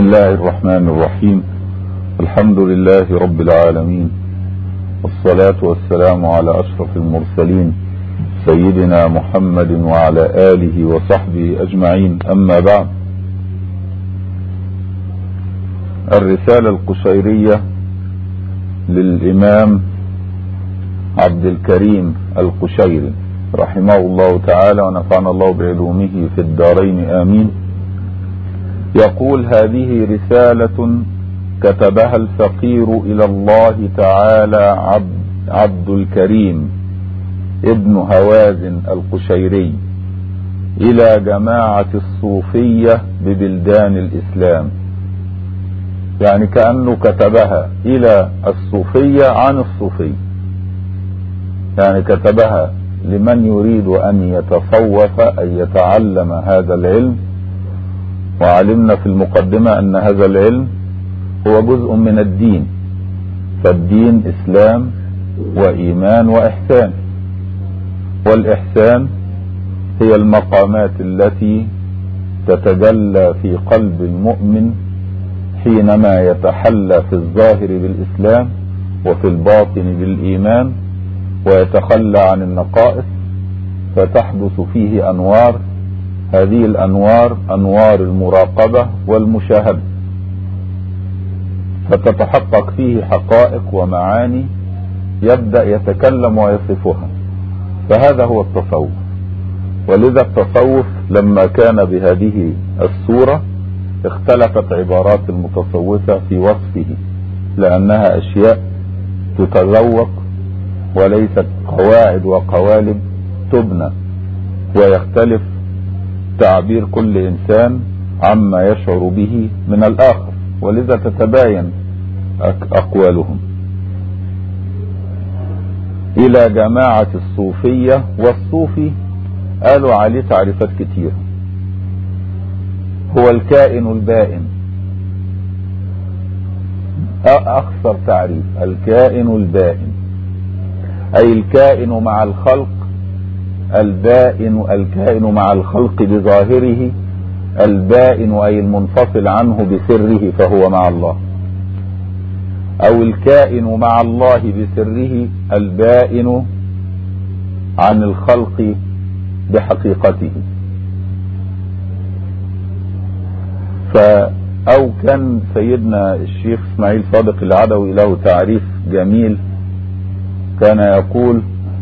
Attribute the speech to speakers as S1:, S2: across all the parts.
S1: الله الرحمن الرحيم الحمد لله رب العالمين والصلاة والسلام على أشرف المرسلين سيدنا محمد وعلى آله وصحبه أجمعين أما بعد الرسالة القشيرية للإمام عبد الكريم القشيري رحمه الله تعالى ونفعنا الله بعلومه في الدارين آمين يقول هذه رسالة كتبها الفقير إلى الله تعالى عبد, عبد الكريم ابن هوازن القشيري إلى جماعة الصوفية ببلدان الإسلام يعني كأنه كتبها إلى الصوفية عن الصوفية يعني كتبها لمن يريد أن يتصوف أن يتعلم هذا العلم وعلمنا في المقدمة أن هذا العلم هو جزء من الدين فالدين إسلام وإيمان وإحسان والإحسان هي المقامات التي تتجلى في قلب المؤمن حينما يتحلى في الظاهر بالإسلام وفي الباطن بالإيمان ويتخلى عن النقائص فتحدث فيه أنوار هذه الأنوار أنوار المراقبة والمشاهدة فتتحقق فيه حقائق ومعاني يبدأ يتكلم ويصفها فهذا هو التصوف ولذا التصوف لما كان بهذه الصورة اختلفت عبارات المتصوفة في وصفه لأنها أشياء تتذوق وليست قواعد وقوالب تبنى ويختلف تعبير كل إنسان عما يشعر به من الآخر ولذا تتباين أقوالهم إلى جماعة الصوفية والصوفي قالوا عليه تعريفات كتيرة هو الكائن البائن أكثر تعريف الكائن البائن أي الكائن مع الخلق البائن الكائن مع الخلق بظاهره البائن أي المنفصل عنه بسره فهو مع الله أو الكائن مع الله بسره البائن عن الخلق بحقيقته ف أو كان سيدنا الشيخ اسماعيل صادق العدوي له تعريف جميل كان يقول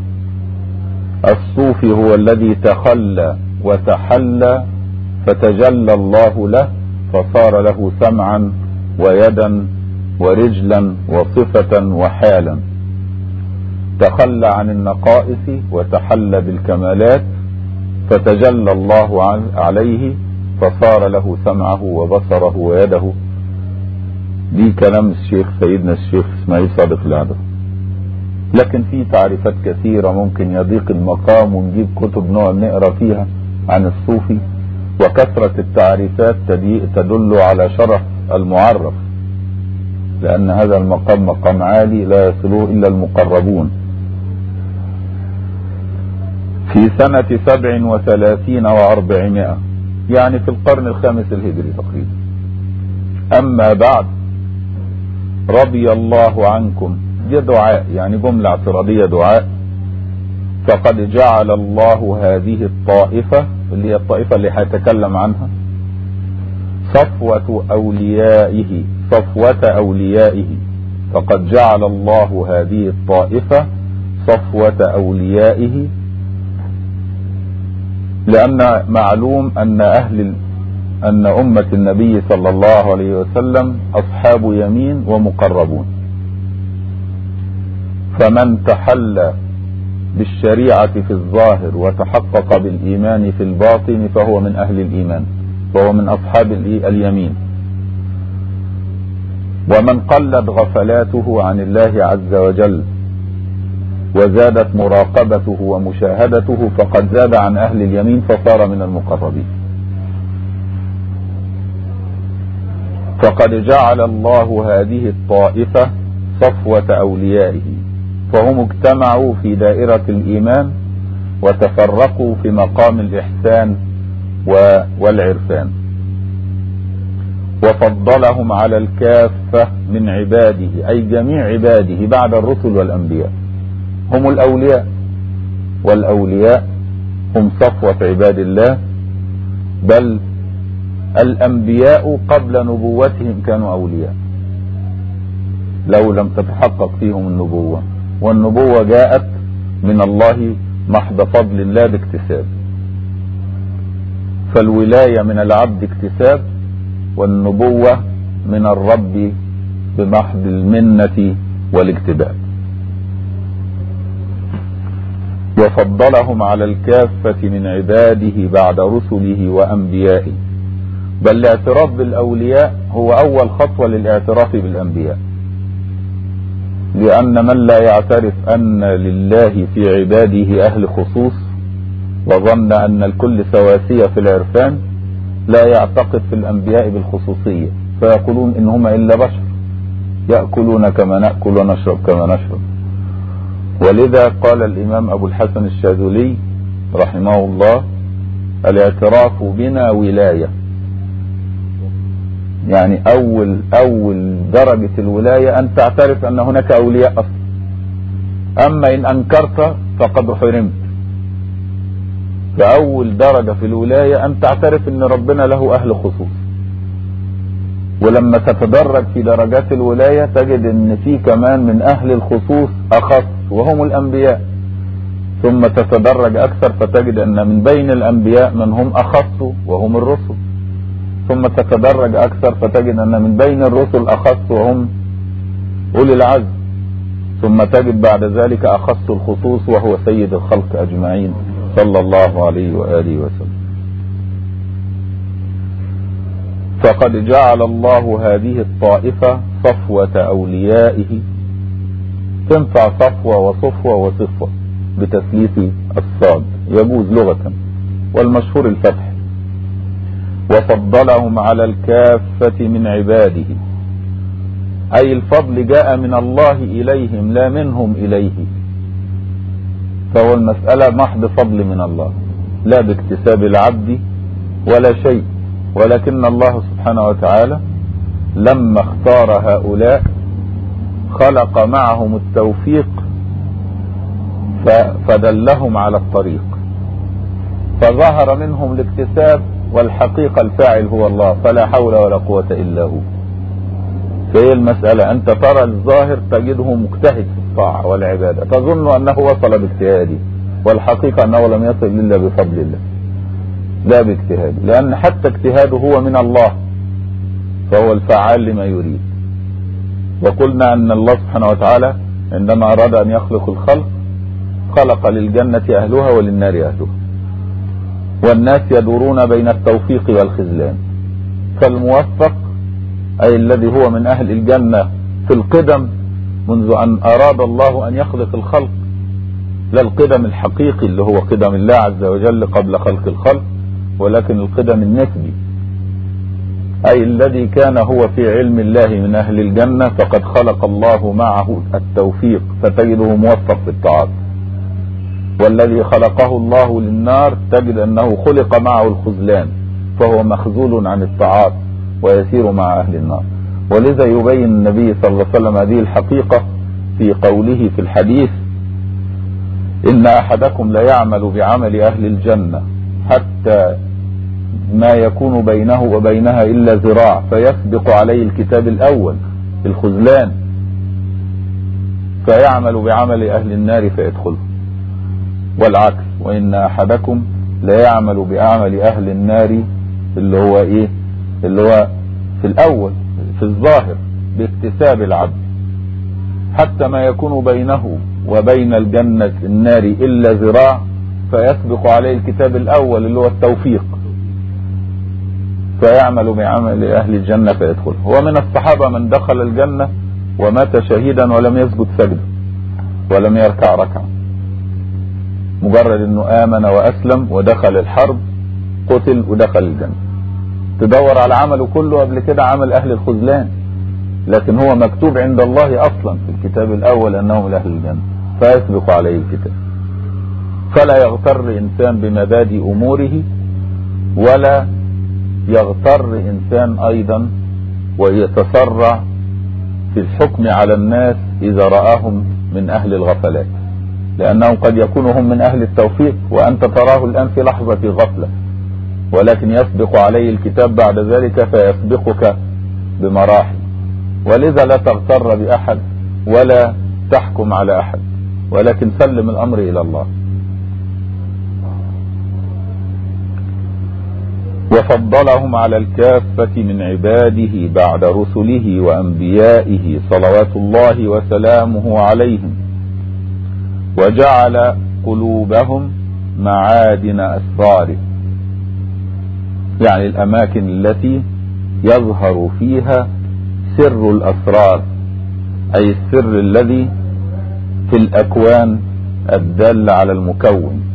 S1: الصوفي هو الذي تخلى وتحلى فتجلى الله له فصار له سمعا ويدا ورجلا وصفة وحالا تخلى عن النقائص وتحلى بالكمالات فتجلى الله عليه فصار له سمعه وبصره ويده دي كلام الشيخ سيدنا الشيخ اسماعيل صادق العدوي لكن في تعريفات كثيرة ممكن يضيق المقام ونجيب كتب نقعد نقرا فيها عن الصوفي وكثرة التعريفات تدل على شرف المعرف لأن هذا المقام مقام عالي لا يصله إلا المقربون في سنة سبع وثلاثين وأربعمائة يعني في القرن الخامس الهجري تقريبا أما بعد رضي الله عنكم دي دعاء يعني جملة اعتراضية دعاء فقد جعل الله هذه الطائفة اللي هي الطائفة اللي هيتكلم عنها صفوة أوليائه صفوة أوليائه فقد جعل الله هذه الطائفة صفوة أوليائه لأن معلوم أن أهل أن أمة النبي صلى الله عليه وسلم أصحاب يمين ومقربون فمن تحلى بالشريعة في الظاهر وتحقق بالإيمان في الباطن فهو من أهل الإيمان فهو من أصحاب اليمين ومن قلت غفلاته عن الله عز وجل وزادت مراقبته ومشاهدته فقد زاد عن أهل اليمين فصار من المقربين فقد جعل الله هذه الطائفة صفوة أوليائه فهم اجتمعوا في دائرة الإيمان وتفرقوا في مقام الإحسان والعرفان وفضلهم على الكافة من عباده أي جميع عباده بعد الرسل والأنبياء هم الأولياء والأولياء هم صفوة عباد الله بل الأنبياء قبل نبوتهم كانوا أولياء لو لم تتحقق فيهم النبوة والنبوة جاءت من الله محض فضل الله باكتساب فالولاية من العبد اكتساب والنبوة من الرب بمحض المنة والاكتباب وفضلهم على الكافة من عباده بعد رسله وأنبيائه بل الاعتراف بالأولياء هو أول خطوة للاعتراف بالأنبياء لأن من لا يعترف أن لله في عباده أهل خصوص وظن أن الكل سواسية في العرفان لا يعتقد في الأنبياء بالخصوصية فيقولون إن هم إلا بشر يأكلون كما نأكل ونشرب كما نشرب ولذا قال الإمام أبو الحسن الشاذلي رحمه الله الاعتراف بنا ولاية يعني أول أول درجة الولاية أن تعترف أن هناك أولياء أصلا أما إن أنكرت فقد حرمت فأول درجة في الولاية أن تعترف أن ربنا له أهل خصوص ولما تتدرج في درجات الولاية تجد أن في كمان من أهل الخصوص أخص وهم الأنبياء ثم تتدرج أكثر فتجد أن من بين الأنبياء من هم أخص وهم الرسل ثم تتدرج أكثر فتجد أن من بين الرسل أخص وهم أولي العزم ثم تجد بعد ذلك أخص الخصوص وهو سيد الخلق أجمعين صلى الله عليه وآله وسلم فقد جعل الله هذه الطائفة صفوة أوليائه تنفع صفوة وصفوة وصفوة بتثليث الصاد يجوز لغة والمشهور الفتح وفضلهم على الكافة من عباده أي الفضل جاء من الله إليهم لا منهم إليه فهو المسألة محض فضل من الله لا باكتساب العبد ولا شيء ولكن الله سبحانه وتعالى لما اختار هؤلاء خلق معهم التوفيق فدلهم على الطريق فظهر منهم الاكتساب والحقيقة الفاعل هو الله فلا حول ولا قوة إلا هو فهي المسألة أنت ترى الظاهر تجده مجتهد في الطاعة والعبادة تظن أنه وصل باجتهاده والحقيقة أنه لم يصل إلا بفضل الله لا باجتهاده لأن حتى اجتهاده هو من الله فهو الفعال لما يريد وقلنا أن الله سبحانه وتعالى عندما أراد أن يخلق الخلق خلق للجنة أهلها وللنار أهلها والناس يدورون بين التوفيق والخذلان فالموفق أي الذي هو من أهل الجنة في القدم منذ أن أراد الله أن يخلق الخلق لا القدم الحقيقي اللي هو قدم الله عز وجل قبل خلق الخلق ولكن القدم النسبي أي الذي كان هو في علم الله من أهل الجنة فقد خلق الله معه التوفيق فتجده موفق في الطاعات والذي خلقه الله للنار تجد أنه خلق معه الخذلان فهو مخذول عن الطاعات ويسير مع أهل النار ولذا يبين النبي صلى الله عليه وسلم هذه الحقيقة في قوله في الحديث إن أحدكم ليعمل بعمل أهل الجنة حتى ما يكون بينه وبينها إلا ذراع فيسبق عليه الكتاب الأول الخذلان فيعمل بعمل أهل النار فيدخله والعكس وإن أحدكم ليعمل بعمل أهل النار اللي هو إيه اللي هو في الأول في الظاهر باكتساب العبد حتى ما يكون بينه وبين الجنة النار إلا ذراع فيسبق عليه الكتاب الأول اللي هو التوفيق فيعمل بعمل أهل الجنة فيدخل ومن الصحابة من دخل الجنة ومات شهيدا ولم يسجد سجدا ولم يركع ركعة مجرد انه امن واسلم ودخل الحرب قتل ودخل الجنة تدور على عمله كله قبل كده عمل اهل الخذلان لكن هو مكتوب عند الله اصلا في الكتاب الاول انه من اهل الجنة فيسبق عليه الكتاب فلا يغتر انسان بمبادئ اموره ولا يغتر انسان ايضا ويتسرع في الحكم على الناس إذا رآهم من أهل الغفلات لأنهم قد يكونوا هم من أهل التوفيق وأنت تراه الآن في لحظة غفلة ولكن يسبق عليه الكتاب بعد ذلك فيسبقك بمراحل ولذا لا تغتر بأحد ولا تحكم على أحد ولكن سلم الأمر إلى الله وفضلهم على الكافة من عباده بعد رسله وأنبيائه صلوات الله وسلامه عليهم وجعل قلوبهم معادن أسراره يعني الأماكن التي يظهر فيها سر الأسرار أي السر الذي في الأكوان الدال على المكون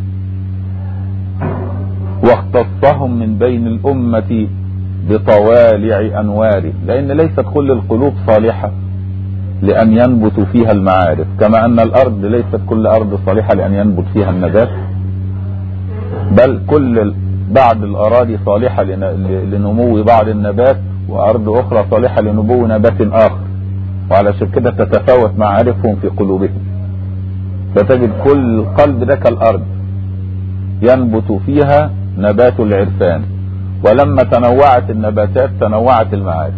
S1: واختصهم من بين الأمة بطوالع أنواره لأن ليست كل القلوب صالحة لأن ينبت فيها المعارف كما أن الأرض ليست كل أرض صالحة لأن ينبت فيها النبات بل كل بعض الأراضي صالحة لنمو بعض النبات وأرض أخرى صالحة لنمو نبات آخر وعلى كده تتفاوت معارفهم في قلوبهم فتجد كل قلب ده كالأرض ينبت فيها نبات العرفان ولما تنوعت النباتات تنوعت المعارف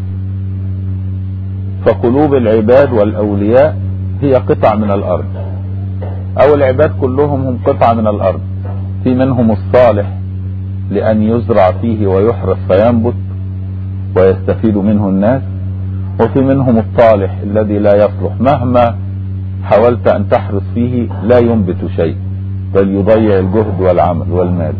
S1: فقلوب العباد والأولياء هي قطع من الأرض أو العباد كلهم هم قطع من الأرض في منهم الصالح لأن يزرع فيه ويحرث فينبت ويستفيد منه الناس وفي منهم الطالح الذي لا يصلح مهما حاولت أن تحرث فيه لا ينبت شيء بل يضيع الجهد والعمل والمال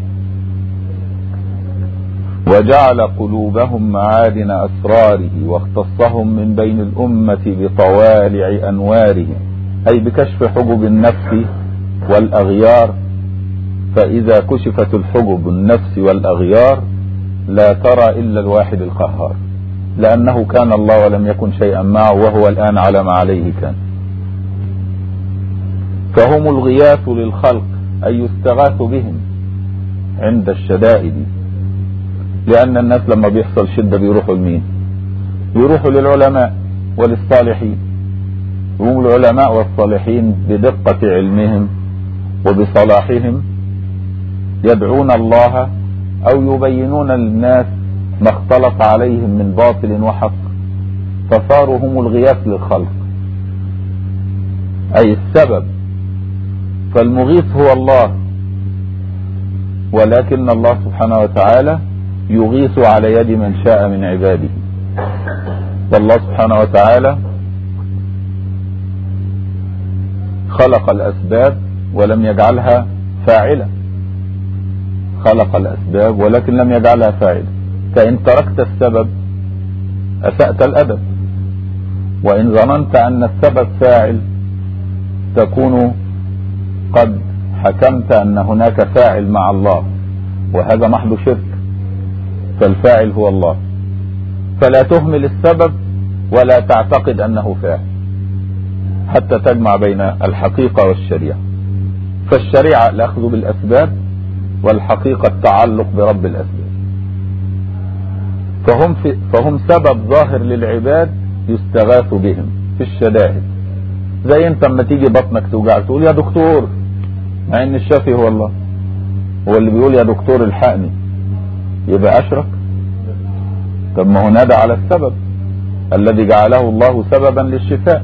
S1: وجعل قلوبهم معادن أسراره واختصهم من بين الأمة بطوالع أنواره أي بكشف حجب النفس والأغيار فإذا كشفت الحجب النفس والأغيار لا ترى إلا الواحد القهار لأنه كان الله ولم يكن شيئا معه وهو الآن على ما عليه كان فهم الغياث للخلق أي يستغاث بهم عند الشدائد لأن الناس لما بيحصل شدة بيروحوا لمين بيروحوا للعلماء وللصالحين هم العلماء والصالحين بدقة علمهم وبصلاحهم يدعون الله أو يبينون للناس ما اختلط عليهم من باطل وحق فصاروا هم الغياث للخلق أي السبب فالمغيث هو الله ولكن الله سبحانه وتعالى يغيث على يد من شاء من عباده والله سبحانه وتعالى خلق الأسباب ولم يجعلها فاعلة خلق الأسباب ولكن لم يجعلها فاعلة فإن تركت السبب أسأت الأدب وإن ظننت أن السبب فاعل تكون قد حكمت أن هناك فاعل مع الله وهذا محض شرك فالفاعل هو الله فلا تهمل السبب ولا تعتقد أنه فاعل حتى تجمع بين الحقيقة والشريعة فالشريعة الأخذ بالأسباب والحقيقة التعلق برب الأسباب فهم, في فهم سبب ظاهر للعباد يستغاث بهم في الشدائد زي انت اما تيجي بطنك توجعك تقول يا دكتور مع ان الشافي هو الله هو اللي بيقول يا دكتور الحقني يبقى اشرك طب ما هو نادى على السبب الذي جعله الله سببا للشفاء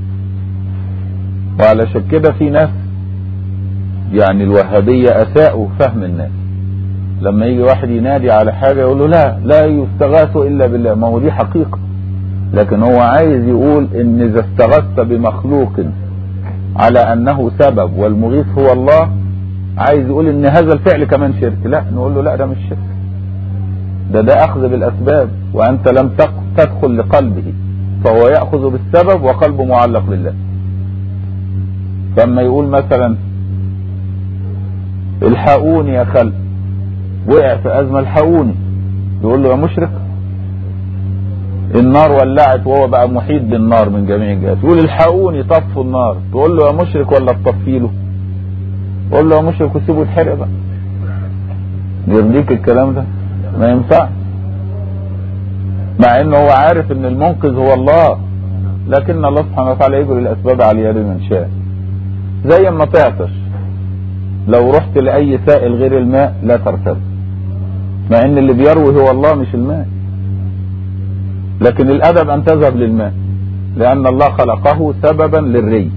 S1: وعلى كده في ناس يعني الوهابية اساءوا فهم الناس لما يجي واحد ينادي على حاجة يقول له لا لا يستغاث الا بالله ما هو دي حقيقة لكن هو عايز يقول ان اذا استغثت بمخلوق على انه سبب والمغيث هو الله عايز يقول ان هذا الفعل كمان شرك لا نقول له لا ده مش شرك ده ده اخذ بالاسباب وانت لم تدخل لقلبه فهو ياخذ بالسبب وقلبه معلق بالله فلما يقول مثلا الحقوني يا خلق وقع في ازمه الحقوني يقول له يا مشرك النار ولعت وهو بقى محيط بالنار من جميع الجهات يقول الحقوني طفوا النار تقول له يا مشرك ولا تطفي له قول له يا مشرك وسيبه يتحرق بقى يرضيك الكلام ده ما ينفع مع انه هو عارف ان المنقذ هو الله لكن الله سبحانه وتعالى يجري الاسباب على يد من شاء زي ما تعطش لو رحت لاي سائل غير الماء لا ترتد مع ان اللي بيروي هو الله مش الماء لكن الادب ان تذهب للماء لان الله خلقه سببا للري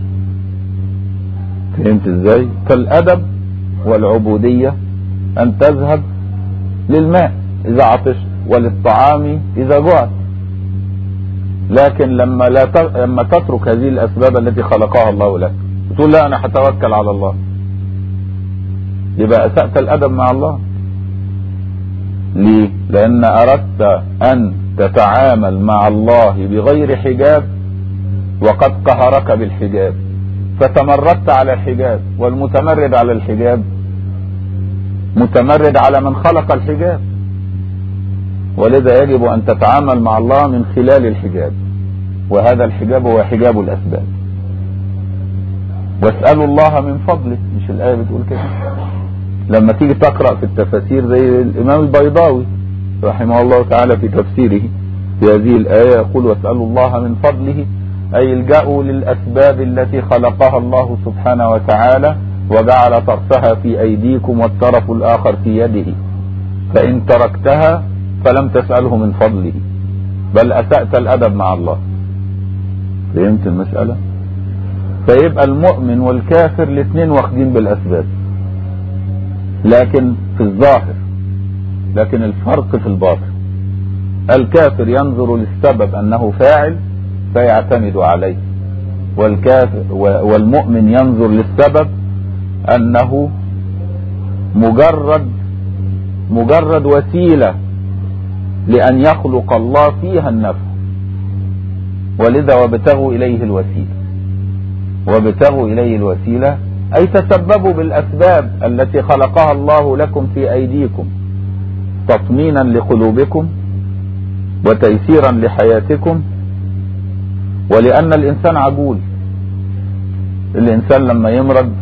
S1: فهمت ازاي فالادب والعبودية ان تذهب للماء اذا عطشت وللطعام اذا جعت لكن لما لا ت... لما تترك هذه الاسباب التي خلقها الله لك تقول لا انا هتوكل على الله يبقى اسأت الادب مع الله ليه لان اردت ان تتعامل مع الله بغير حجاب وقد قهرك بالحجاب فتمردت على الحجاب والمتمرد على الحجاب متمرد على من خلق الحجاب ولذا يجب ان تتعامل مع الله من خلال الحجاب وهذا الحجاب هو حجاب الاسباب واسألوا الله من فضله مش الآية بتقول كده لما تيجي تقرأ في التفاسير زي الإمام البيضاوي رحمه الله تعالى في تفسيره في هذه الآية يقول واسألوا الله من فضله أي الجأوا للأسباب التي خلقها الله سبحانه وتعالى وجعل طرفها في أيديكم والطرف الآخر في يده فإن تركتها فلم تسأله من فضله بل أسأت الأدب مع الله فهمت المسألة فيبقى المؤمن والكافر الاثنين واخدين بالأسباب لكن في الظاهر لكن الفرق في الباطن الكافر ينظر للسبب أنه فاعل فيعتمد عليه والكافر والمؤمن ينظر للسبب أنه مجرد مجرد وسيلة لأن يخلق الله فيها النفع ولذا وابتغوا إليه الوسيلة وابتغوا إليه الوسيلة أي تسببوا بالأسباب التي خلقها الله لكم في أيديكم تطمينا لقلوبكم وتيسيرا لحياتكم ولأن الإنسان عجول الإنسان لما يمرض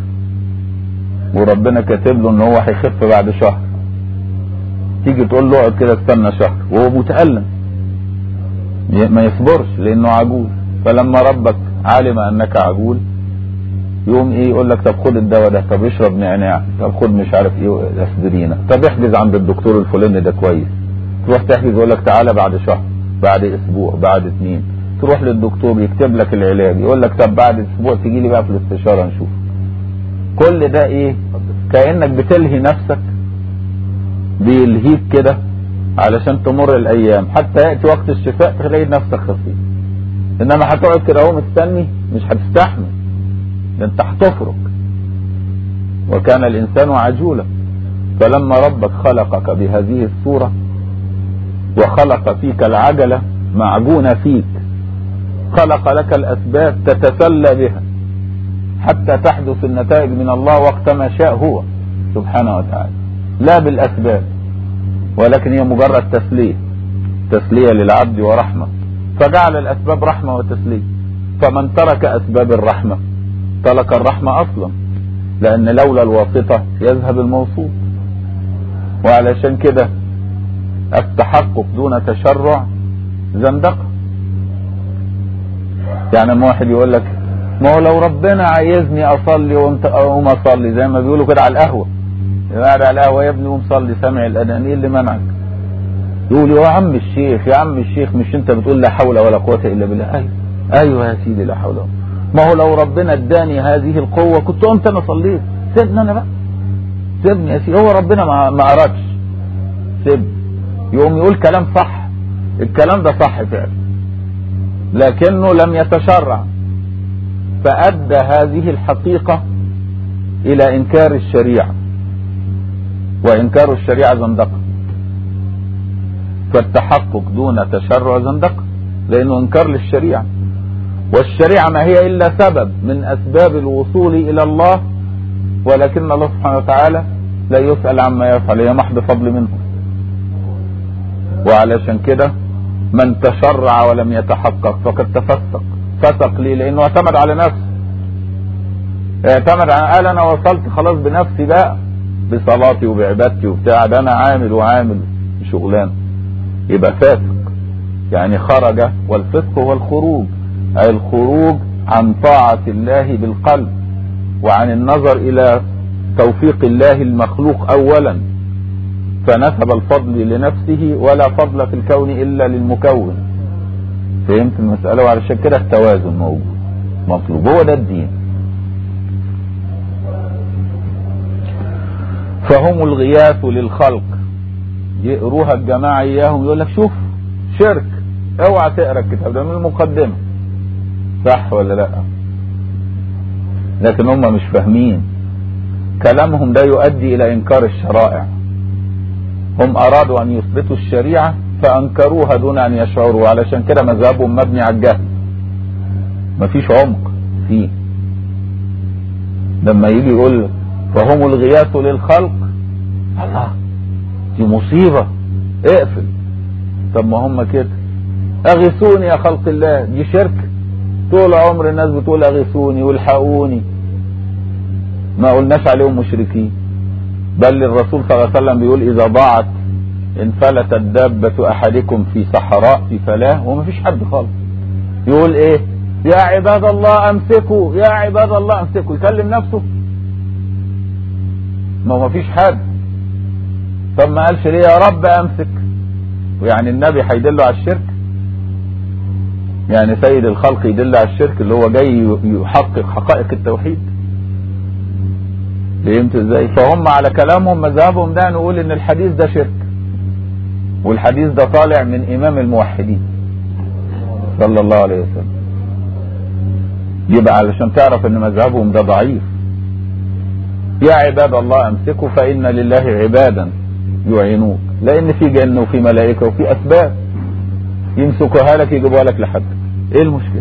S1: وربنا كاتب له ان هو هيخف بعد شهر تيجي تقول له اقعد كده استنى شهر وهو متألم ما يصبرش لانه عجول فلما ربك علم انك عجول يقوم ايه يقول لك طب خد الدواء ده طب اشرب نعناع طب خد مش عارف ايه اسبرينا طب احجز عند الدكتور الفلاني ده كويس تروح تحجز يقول لك تعالى بعد شهر بعد اسبوع بعد اتنين تروح للدكتور يكتب لك العلاج يقول لك طب بعد اسبوع تيجي لي بقى في الاستشاره نشوف كل ده ايه كانك بتلهي نفسك بيلهيك كده علشان تمر الايام حتى ياتي وقت الشفاء تلاقي نفسك خفيف انما هتقعد كده اهو مستني مش هتستحمل ده انت هتفرك وكان الانسان عجولا فلما ربك خلقك بهذه الصورة وخلق فيك العجلة معجونة فيك خلق لك الاسباب تتسلى بها حتى تحدث النتائج من الله وقت ما شاء هو سبحانه وتعالى لا بالاسباب ولكن هي مجرد تسليه تسلية للعبد ورحمة فجعل الاسباب رحمة وتسلية فمن ترك اسباب الرحمة ترك الرحمة اصلا لان لولا الواسطة يذهب الموصول وعلشان كده التحقق دون تشرع زندقة يعني ما واحد يقول لك ما هو لو ربنا عايزني اصلي اقوم اصلي زي ما بيقولوا كده على القهوه قاعد على القهوه يا ابني قوم صلي سامع الاذان ايه اللي منعك يقول يا عم الشيخ يا عم الشيخ مش انت بتقول لا حول ولا قوه الا بالله ايوه ايوه يا سيدي لا حول ولا ما هو لو ربنا اداني هذه القوه كنت قمت انا صليت سيبني انا بقى سيبني يا سيدي هو ربنا ما ما ارادش سيب يقوم يقول كلام صح الكلام ده صح فعلا لكنه لم يتشرع فأدى هذه الحقيقة إلى إنكار الشريعة وإنكار الشريعة زندقة فالتحقق دون تشرع زندقة لأنه إنكار للشريعة والشريعة ما هي إلا سبب من أسباب الوصول إلى الله ولكن الله سبحانه وتعالى لا يسأل عما يفعل هي محض فضل منه وعلشان كده من تشرع ولم يتحقق فقد تفسق فسق ليه لانه اعتمد على نفسه اعتمد على قال انا وصلت خلاص بنفسي بقى بصلاتي وبعبادتي وبتاع ده انا عامل وعامل شغلان يبقى فاسق يعني خرج والفسق هو الخروج أي الخروج عن طاعة الله بالقلب وعن النظر إلى توفيق الله المخلوق أولا فنسب الفضل لنفسه ولا فضل في الكون إلا للمكون فهمت المسألة وعلشان كده التوازن موجود مطلوب هو ده الدين فهم الغياث للخلق يقروها الجماعة إياهم يقول لك شوف شرك اوعى تقرا الكتاب ده من المقدمة صح ولا لا لكن هم مش فاهمين كلامهم ده يؤدي الى انكار الشرائع هم ارادوا ان يثبتوا الشريعة فانكروها دون ان يشعروا علشان كده مذهبهم مبني على الجهل مفيش عمق فيه لما يجي يقول فهم الغياث للخلق الله دي مصيبة اقفل طب ما هم كده اغثوني يا خلق الله دي شرك طول عمر الناس بتقول اغثوني والحقوني ما قلناش عليهم مشركين بل الرسول صلى الله عليه وسلم بيقول اذا ضاعت انفلتت دابة احدكم في صحراء في فلاة وما فيش حد خالص يقول ايه يا عباد الله امسكوا يا عباد الله امسكوا يكلم نفسه ما هو مفيش حد طب ما قالش ليه يا رب امسك ويعني النبي هيدله على الشرك يعني سيد الخلق يدل على الشرك اللي هو جاي يحقق حقائق التوحيد فهمت ازاي فهم على كلامهم مذهبهم ده نقول ان الحديث ده شرك والحديث ده طالع من امام الموحدين صلى الله عليه وسلم يبقى علشان تعرف ان مذهبهم ده ضعيف يا عباد الله امسكوا فان لله عبادا يعينوك لان في جنة وفي ملائكة وفي اسباب يمسكوها لك يجيبوها لك لحدك ايه المشكلة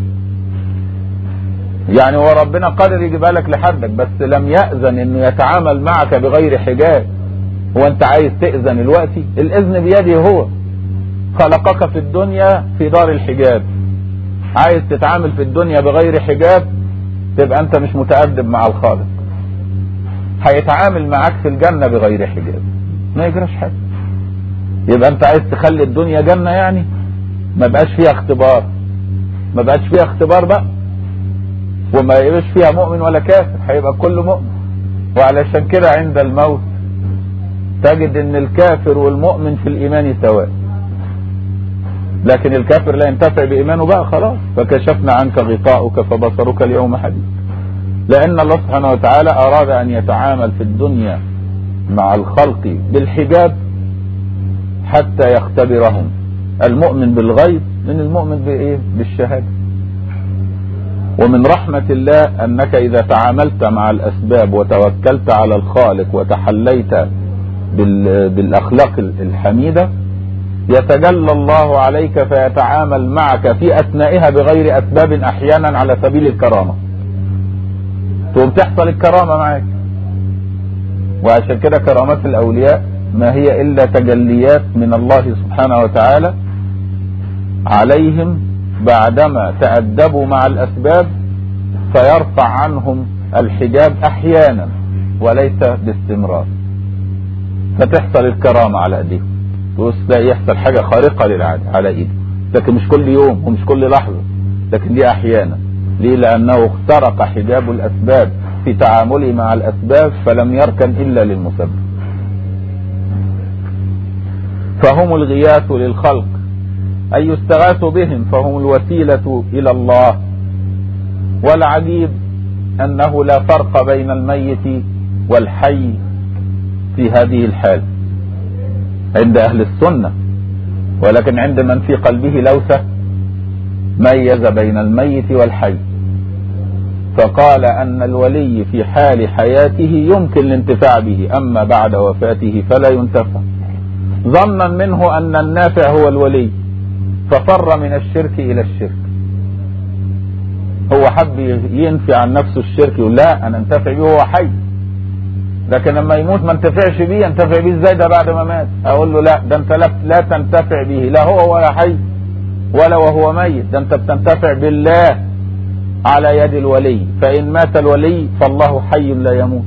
S1: يعني هو ربنا قادر يجيبها لك لحدك بس لم يأذن انه يتعامل معك بغير حجاب هو انت عايز تأذن الوقت الاذن بيده هو خلقك في الدنيا في دار الحجاب عايز تتعامل في الدنيا بغير حجاب تبقى انت مش متأدب مع الخالق هيتعامل معاك في الجنة بغير حجاب ما يجراش حاجة يبقى انت عايز تخلي الدنيا جنة يعني ما بقاش فيها اختبار ما بقاش فيها اختبار بقى وما يبقاش فيها مؤمن ولا كافر هيبقى كله مؤمن وعلشان كده عند الموت تجد ان الكافر والمؤمن في الايمان سواء لكن الكافر لا ينتفع بايمانه بقى خلاص فكشفنا عنك غطاؤك فبصرك اليوم حديث لان الله سبحانه وتعالى اراد ان يتعامل في الدنيا مع الخلق بالحجاب حتى يختبرهم المؤمن بالغيب من المؤمن بايه بالشهاده ومن رحمة الله أنك إذا تعاملت مع الأسباب وتوكلت على الخالق وتحليت بالأخلاق الحميدة يتجلى الله عليك فيتعامل معك في أثنائها بغير أسباب أحيانا على سبيل الكرامة تقوم تحصل الكرامة معك وعشان كده كرامات الأولياء ما هي إلا تجليات من الله سبحانه وتعالى عليهم بعدما تأدبوا مع الأسباب فيرفع عنهم الحجاب أحيانا وليس باستمرار فتحصل الكرامة على أيديهم تلاقي يحصل حاجة خارقة للعادة على إيده لكن مش كل يوم ومش كل لحظة لكن دي أحيانا ليه لأنه اخترق حجاب الأسباب في تعامله مع الأسباب فلم يركن إلا للمسبب فهم الغياث للخلق أي يستغاث بهم فهم الوسيلة إلى الله والعجيب أنه لا فرق بين الميت والحي في هذه الحال عند أهل السنة ولكن عند من في قلبه لوثة ميز بين الميت والحي فقال أن الولي في حال حياته يمكن الانتفاع به أما بعد وفاته فلا ينتفع ظنا منه أن النافع هو الولي ففر من الشرك إلى الشرك هو حب ينفي عن نفسه الشرك يقول لا أنا انتفع به هو حي لكن لما يموت ما انتفعش بيه ينتفع بيه ازاي ده بعد ما مات اقول له لا ده انت لا, لا تنتفع به لا هو ولا حي ولا وهو ميت ده انت بتنتفع بالله على يد الولي فإن مات الولي فالله حي لا يموت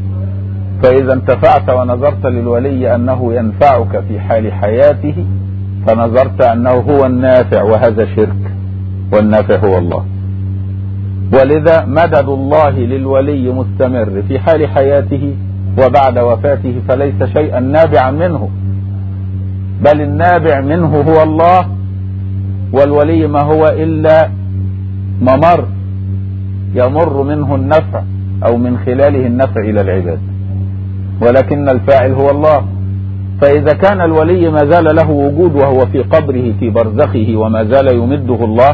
S1: فإذا انتفعت ونظرت للولي أنه ينفعك في حال حياته فنظرت أنه هو النافع وهذا شرك والنافع هو الله ولذا مدد الله للولي مستمر في حال حياته وبعد وفاته فليس شيئا نابعا منه بل النابع منه هو الله والولي ما هو إلا ممر يمر منه النفع أو من خلاله النفع إلى العباد ولكن الفاعل هو الله فإذا كان الولي ما زال له وجود وهو في قبره في برزخه وما زال يمده الله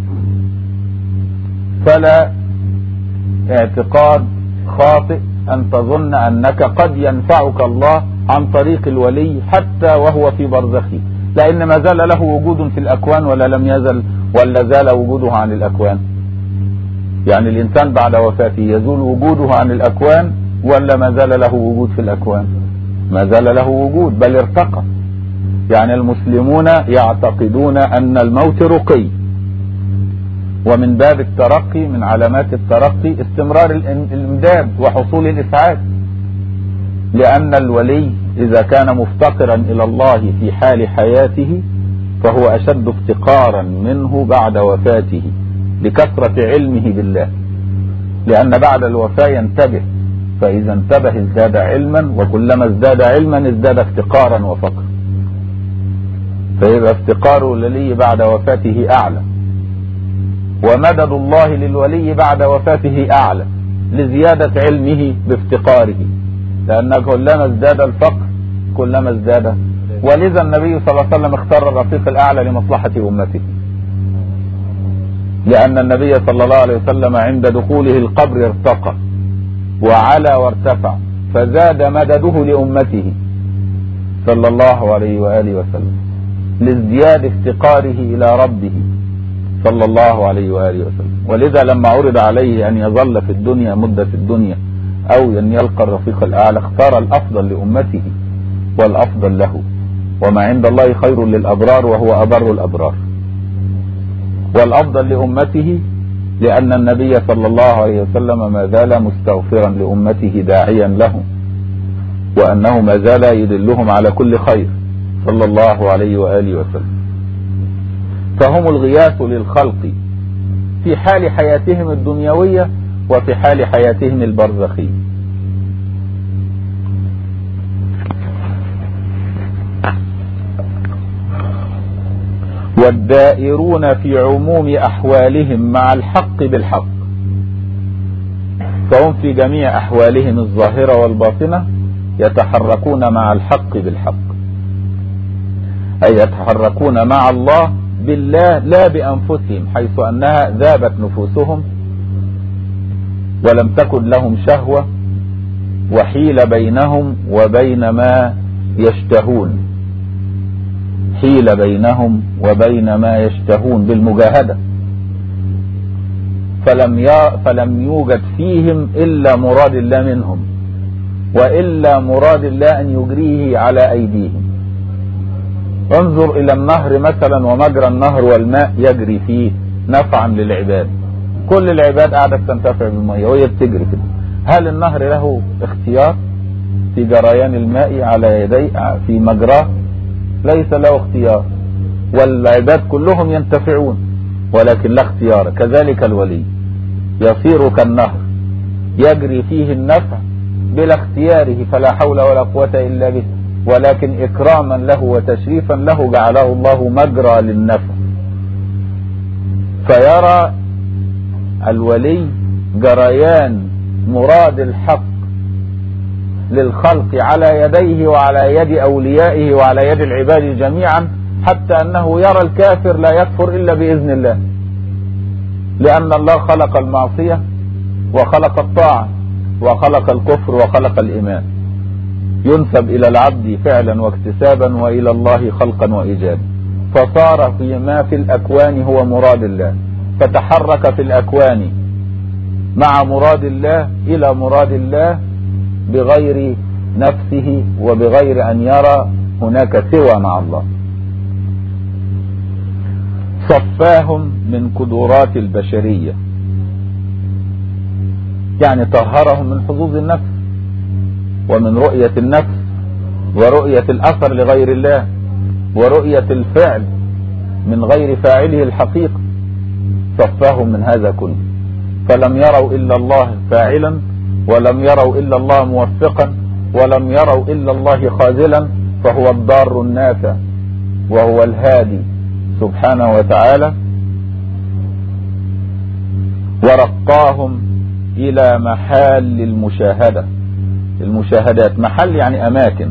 S1: فلا اعتقاد خاطئ أن تظن أنك قد ينفعك الله عن طريق الولي حتى وهو في برزخه لأن ما زال له وجود في الأكوان ولا لم يزل ولا زال وجوده عن الأكوان يعني الإنسان بعد وفاته يزول وجوده عن الأكوان ولا ما زال له وجود في الأكوان ما زال له وجود بل ارتقى يعني المسلمون يعتقدون أن الموت رقي ومن باب الترقي من علامات الترقي استمرار الامداد وحصول الإسعاد لأن الولي إذا كان مفتقرا إلى الله في حال حياته فهو أشد افتقارا منه بعد وفاته لكثرة علمه بالله لأن بعد الوفاة ينتبه فإذا انتبه ازداد علما وكلما ازداد علما ازداد افتقارا وفقرا فيبقى افتقار الولي بعد وفاته أعلى ومدد الله للولي بعد وفاته أعلى لزيادة علمه بافتقاره لأن كلما ازداد الفقر كلما ازداد ولذا النبي صلى الله عليه وسلم اختار الرفيق الأعلى لمصلحة أمته لأن النبي صلى الله عليه وسلم عند دخوله القبر ارتقى وعلى وارتفع فزاد مدده لأمته صلى الله عليه وآله وسلم لازدياد افتقاره إلى ربه صلى الله عليه وآله وسلم ولذا لما عرض عليه أن يظل في الدنيا مدة الدنيا أو أن يلقى الرفيق الأعلى اختار الأفضل لأمته والأفضل له وما عند الله خير للأبرار وهو أبر الأبرار والأفضل لأمته لأن النبي صلى الله عليه وسلم ما زال مستغفرا لأمته داعيا لهم وأنه ما زال يدلهم على كل خير صلى الله عليه وآله وسلم فهم الغياث للخلق في حال حياتهم الدنيوية وفي حال حياتهم البرزخية والدائرون في عموم أحوالهم مع الحق بالحق فهم في جميع أحوالهم الظاهرة والباطنة يتحركون مع الحق بالحق أي يتحركون مع الله بالله لا بأنفسهم حيث أنها ذابت نفوسهم ولم تكن لهم شهوة وحيل بينهم وبين ما يشتهون حيل بينهم وبين ما يشتهون بالمجاهدة فلم فلم يوجد فيهم إلا مراد الله منهم وإلا مراد الله أن يجريه على أيديهم انظر إلى النهر مثلا ومجرى النهر والماء يجري فيه نفعا للعباد كل العباد قاعدة تنتفع بالمية وهي بتجري كده هل النهر له اختيار في جريان الماء على يدي في مجراه ليس له اختيار والعباد كلهم ينتفعون ولكن لا اختيار كذلك الولي يصير كالنهر يجري فيه النفع بلا اختياره فلا حول ولا قوة إلا به ولكن إكراما له وتشريفا له جعله الله مجرى للنفع فيرى الولي جريان مراد الحق للخلق على يديه وعلى يد أوليائه وعلى يد العباد جميعا حتى أنه يرى الكافر لا يكفر إلا بإذن الله لأن الله خلق المعصية وخلق الطاعة وخلق الكفر وخلق الإيمان ينسب إلى العبد فعلا واكتسابا وإلى الله خلقا وإيجادا فصار فيما في الأكوان هو مراد الله فتحرك في الأكوان مع مراد الله إلى مراد الله بغير نفسه وبغير أن يرى هناك سوى مع الله صفاهم من قدرات البشرية يعني طهرهم من حظوظ النفس ومن رؤية النفس ورؤية الأثر لغير الله ورؤية الفعل من غير فاعله الحقيقة صفاهم من هذا كله فلم يروا إلا الله فاعلا ولم يروا إلا الله موفقا ولم يروا إلا الله خاذلا فهو الضار النافع وهو الهادي سبحانه وتعالى ورقاهم إلى محال المشاهدة المشاهدات محل يعني أماكن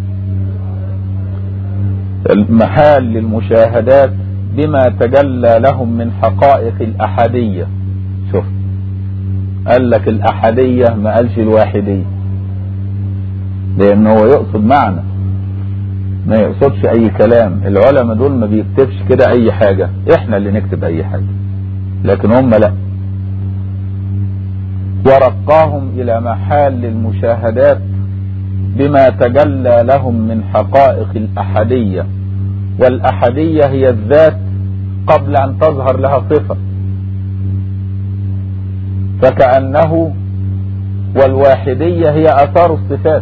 S1: المحال للمشاهدات بما تجلى لهم من حقائق الأحدية شوف قال لك الأحدية ما قالش الواحدية لأنه هو يقصد معنى ما يقصدش أي كلام العلماء دول ما بيكتبش كده أي حاجة إحنا اللي نكتب أي حاجة لكن هم لا ورقاهم إلى محال المشاهدات بما تجلى لهم من حقائق الأحدية والأحدية هي الذات قبل أن تظهر لها صفة فكأنه والواحدية هي أثار الصفات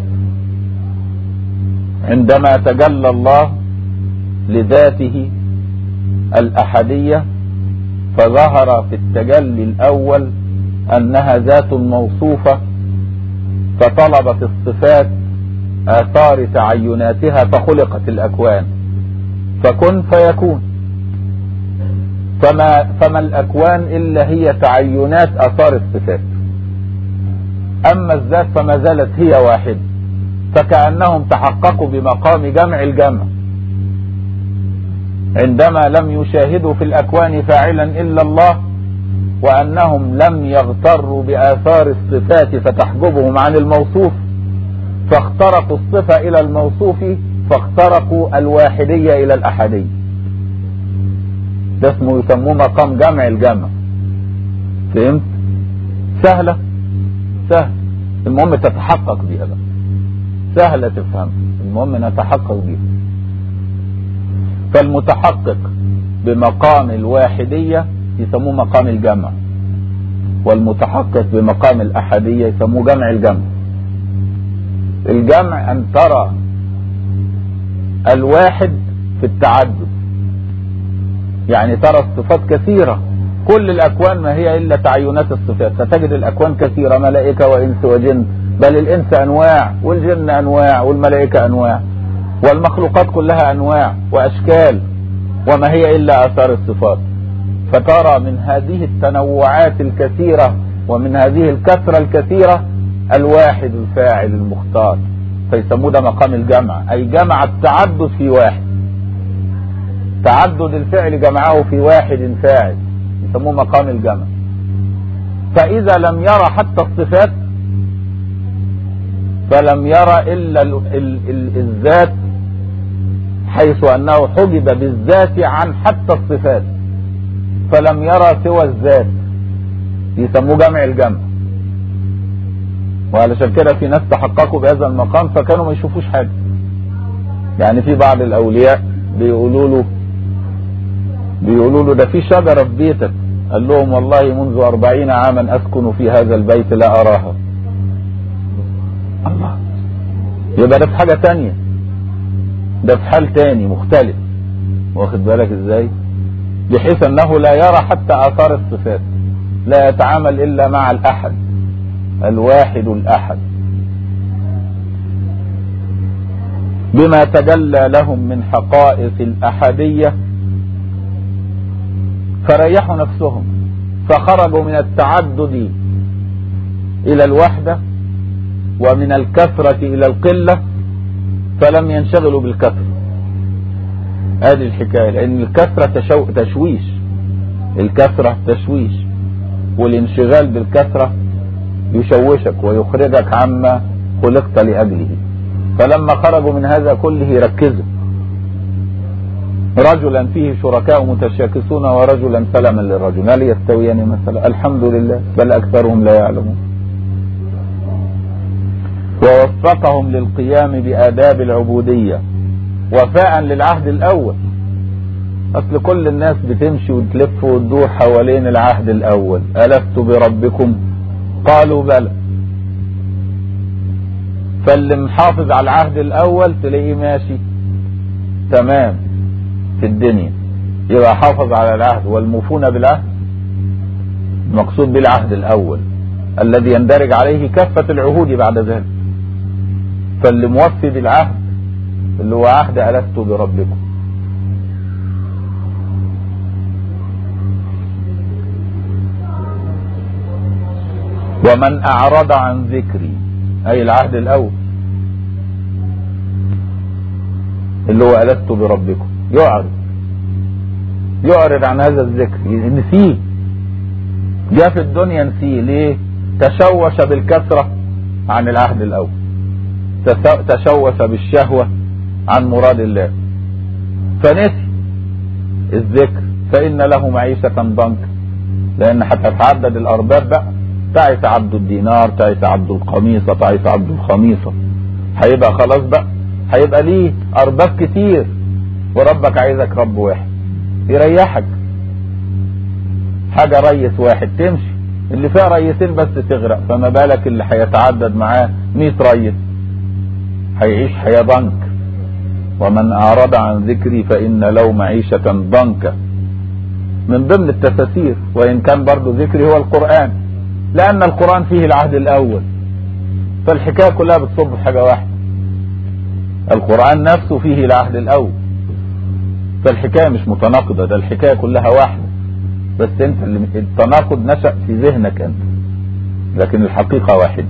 S1: عندما تجلى الله لذاته الأحدية فظهر في التجلي الأول أنها ذات موصوفة فطلبت الصفات آثار تعيناتها فخلقت الأكوان فكن فيكون فما, فما الأكوان إلا هي تعينات أثار الصفات أما الذات فما زالت هي واحدة فكأنهم تحققوا بمقام جمع الجمع عندما لم يشاهدوا في الأكوان فاعلا إلا الله وأنهم لم يغتروا بآثار الصفات فتحجبهم عن الموصوف فاخترقوا الصفة إلى الموصوف فاخترقوا الواحدية إلى الأحدية ده اسمه يسموه مقام جمع الجمع فهمت سهلة سهل المهم تتحقق بيها بقى سهلة تفهم المهم نتحقق بيها فالمتحقق بمقام الواحدية يسموه مقام الجمع والمتحقق بمقام الأحدية يسموه جمع الجمع الجمع أن ترى الواحد في التعدد يعني ترى الصفات كثيرة كل الأكوان ما هي إلا تعينات الصفات فتجد الأكوان كثيرة ملائكة وإنس وجن بل الإنس أنواع والجن أنواع والملائكة أنواع والمخلوقات كلها أنواع وأشكال وما هي إلا آثار الصفات فترى من هذه التنوعات الكثيرة ومن هذه الكثرة الكثيرة الواحد الفاعل المختار فيسموه ده مقام الجمع أي جمع التعدد في واحد تعدد الفعل جمعه في واحد فاعل يسموه مقام الجمع فإذا لم يرى حتى الصفات فلم يرى إلا ال ال ال الذات حيث أنه حجب بالذات عن حتى الصفات فلم يرى سوى الذات يسموه جمع الجمع وعلشان كده في ناس تحققوا بهذا المقام فكانوا ما يشوفوش حاجة يعني في بعض الأولياء بيقولوا له بيقولوا له ده في شجرة في بيتك قال لهم والله منذ أربعين عاما أسكن في هذا البيت لا أراها الله يبقى ده في حاجة تانية ده في حال تاني مختلف واخد بالك ازاي بحيث انه لا يرى حتى اثار الصفات لا يتعامل الا مع الاحد الواحد الاحد بما تجلى لهم من حقائق الاحديه فريحوا نفسهم فخرجوا من التعدد الى الوحده ومن الكثره الى القله فلم ينشغلوا بالكثره هذه الحكايه لان الكثره تشو... تشويش الكثره تشويش والانشغال بالكثره يشوشك ويخرجك عما خلقت لاجله فلما خرجوا من هذا كله ركزوا رجلا فيه شركاء متشاكسون ورجلا سلما للرجل هل يستويان مثلا الحمد لله بل اكثرهم لا يعلمون ووفقهم للقيام بآداب العبودية وفاء للعهد الأول أصل كل الناس بتمشي وتلف وتدور حوالين العهد الأول ألست بربكم قالوا بلى فاللي محافظ على العهد الأول تلاقيه ماشي تمام في الدنيا يبقى حافظ على العهد والموفون بالعهد المقصود بالعهد الأول الذي يندرج عليه كافة العهود بعد ذلك فاللي موفي بالعهد اللي هو عهد ألست بربكم ومن أعرض عن ذكري أي العهد الأول اللي هو ألست بربكم يعرض يعرض عن هذا الذكر نسيه جاء في الدنيا نسيه ليه تشوش بالكثرة عن العهد الأول تشوش بالشهوة عن مراد الله فنسي الذكر فإن له معيشة ضنك لأن هتتعدد الأرباب بقى تعس عبد الدينار تعس عبد القميصة تعس عبد الخميصة هيبقى خلاص بقى هيبقى ليه أرباب كتير وربك عايزك رب واحد يريحك حاجة ريس واحد تمشي اللي فيها ريسين بس تغرق فما بالك اللي هيتعدد معاه 100 ريس هيعيش حياة ضنك ومن أعرض عن ذكري فإن له معيشة ضنكا من ضمن التفاسير وإن كان برضو ذكري هو القرآن لأن القرآن فيه العهد الأول فالحكاية كلها بتصب في حاجة واحدة القرآن نفسه فيه العهد الأول فالحكاية مش متناقضة ده الحكاية كلها واحدة بس انت اللي التناقض نشأ في ذهنك انت لكن الحقيقة واحدة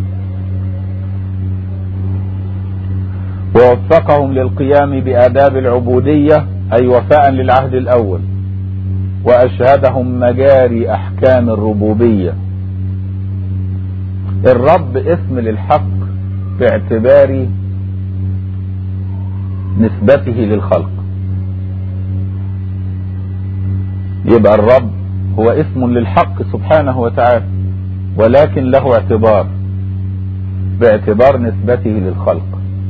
S1: ووفقهم للقيام بآداب العبودية أي وفاء للعهد الأول وأشهدهم مجاري أحكام الربوبية الرب اسم للحق باعتبار نسبته للخلق يبقى الرب هو اسم للحق سبحانه وتعالى ولكن له اعتبار باعتبار نسبته للخلق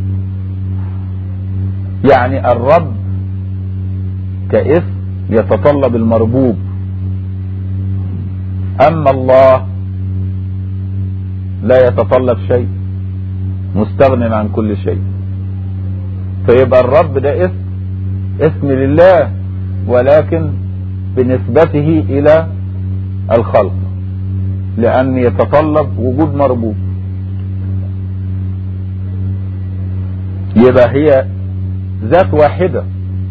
S1: يعني الرب كاسم يتطلب المربوب اما الله لا يتطلب شيء مستغن عن كل شيء فيبقى الرب ده اسم اسم لله ولكن بنسبته الى الخلق لان يتطلب وجود مربوب يبقى هي ذات واحدة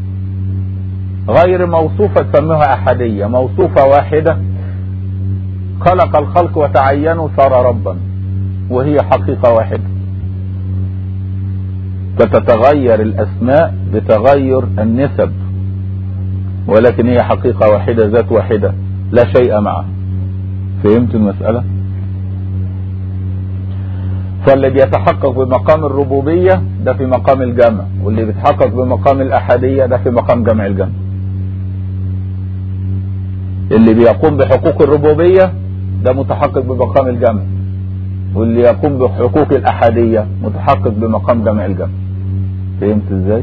S1: غير موصوفة تسميها أحدية موصوفة واحدة خلق الخلق وتعينوا صار ربا وهي حقيقة واحدة فتتغير الأسماء بتغير النسب ولكن هي حقيقة واحدة ذات واحدة لا شيء معها فهمت المسألة فاللي بيتحقق بمقام الربوبية ده في مقام الجمع واللي بيتحقق بمقام الأحدية ده في مقام جمع الجمع اللي بيقوم بحقوق الربوبية ده متحقق بمقام الجمع واللي يقوم بحقوق الأحدية متحقق بمقام جمع الجمع فهمت ازاي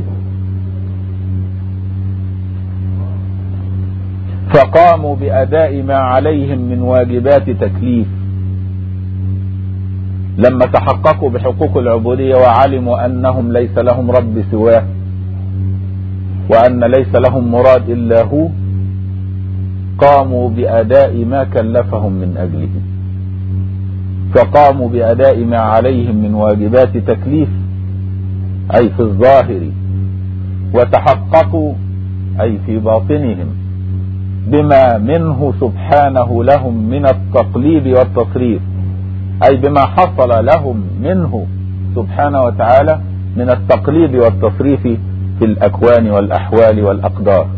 S1: فقاموا بأداء ما عليهم من واجبات تكليف لما تحققوا بحقوق العبودية وعلموا أنهم ليس لهم رب سواه وأن ليس لهم مراد إلا هو قاموا بأداء ما كلفهم من أجله فقاموا بأداء ما عليهم من واجبات تكليف أي في الظاهر وتحققوا أي في باطنهم بما منه سبحانه لهم من التقليد والتصريف أي بما حصل لهم منه سبحانه وتعالى من التقليد والتصريف في الأكوان والأحوال والأقدار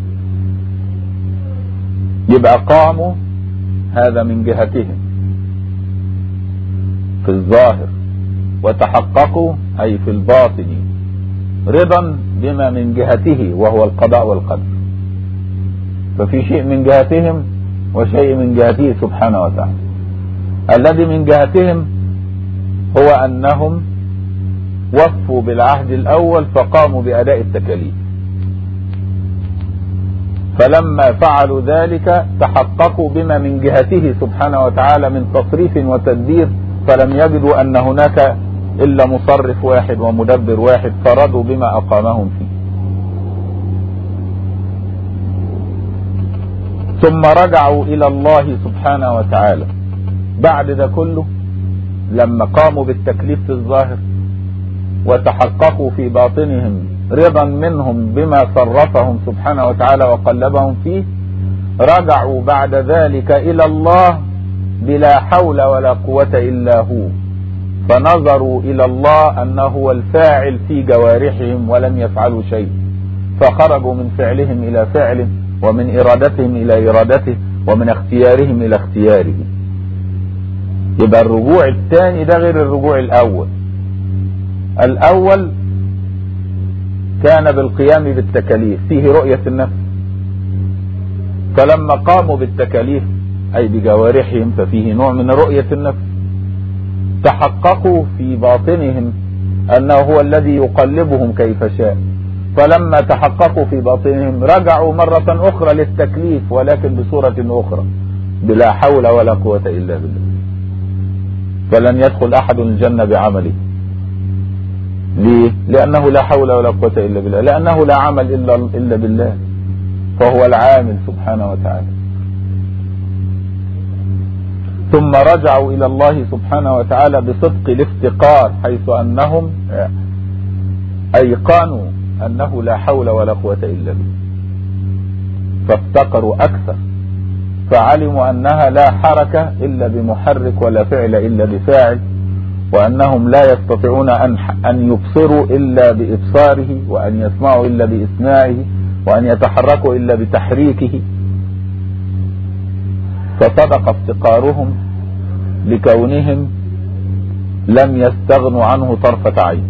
S1: يبقى قاموا هذا من جهتهم في الظاهر وتحققوا أي في الباطن رضا بما من جهته وهو القضاء والقدر ففي شيء من جهتهم وشيء من جهته سبحانه وتعالى الذي من جهتهم هو أنهم وفوا بالعهد الأول فقاموا بأداء التكاليف فلما فعلوا ذلك تحققوا بما من جهته سبحانه وتعالى من تصريف وتدبير فلم يجدوا أن هناك إلا مصرف واحد ومدبر واحد فرضوا بما أقامهم فيه ثم رجعوا الى الله سبحانه وتعالى بعد ده كله لما قاموا بالتكليف في الظاهر وتحققوا في باطنهم رضا منهم بما صرفهم سبحانه وتعالى وقلبهم فيه رجعوا بعد ذلك الى الله بلا حول ولا قوة الا هو فنظروا الى الله انه هو الفاعل في جوارحهم ولم يفعلوا شيء فخرجوا من فعلهم الى فعله ومن ارادتهم الى ارادته ومن اختيارهم الى اختياره يبقى الرجوع الثاني ده غير الرجوع الاول الاول كان بالقيام بالتكاليف فيه رؤية النفس فلما قاموا بالتكاليف اي بجوارحهم ففيه نوع من رؤية النفس تحققوا في باطنهم انه هو الذي يقلبهم كيف شاء فلما تحققوا في باطنهم رجعوا مرة اخرى للتكليف ولكن بصورة اخرى بلا حول ولا قوة الا بالله فلن يدخل احد الجنة بعمله ليه لانه لا حول ولا قوة الا بالله لانه لا عمل الا, إلا بالله فهو العامل سبحانه وتعالى ثم رجعوا الى الله سبحانه وتعالى بصدق الافتقار حيث انهم ايقنوا انه لا حول ولا قوة الا به فافتقروا اكثر فعلموا انها لا حركة الا بمحرك ولا فعل الا بفاعل وانهم لا يستطيعون ان ان يبصروا الا بابصاره وان يسمعوا الا باسماعه وان يتحركوا الا بتحريكه فصدق افتقارهم لكونهم لم يستغنوا عنه طرفة عين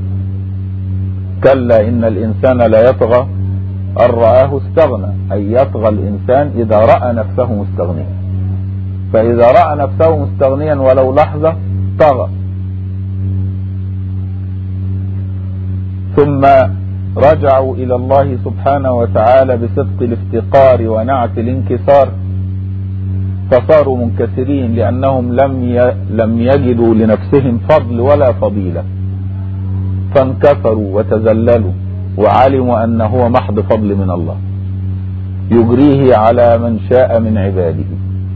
S1: كلا ان الانسان لا يطغى ان رآه استغنى اي يطغى الانسان اذا رأى نفسه مستغنيا فاذا رأى نفسه مستغنيا ولو لحظة طغى ثم رجعوا الى الله سبحانه وتعالى بصدق الافتقار ونعت الانكسار فصاروا منكسرين لانهم لم لم يجدوا لنفسهم فضل ولا فضيله فانكسروا وتذللوا وعلموا ان هو محض فضل من الله يجريه على من شاء من عباده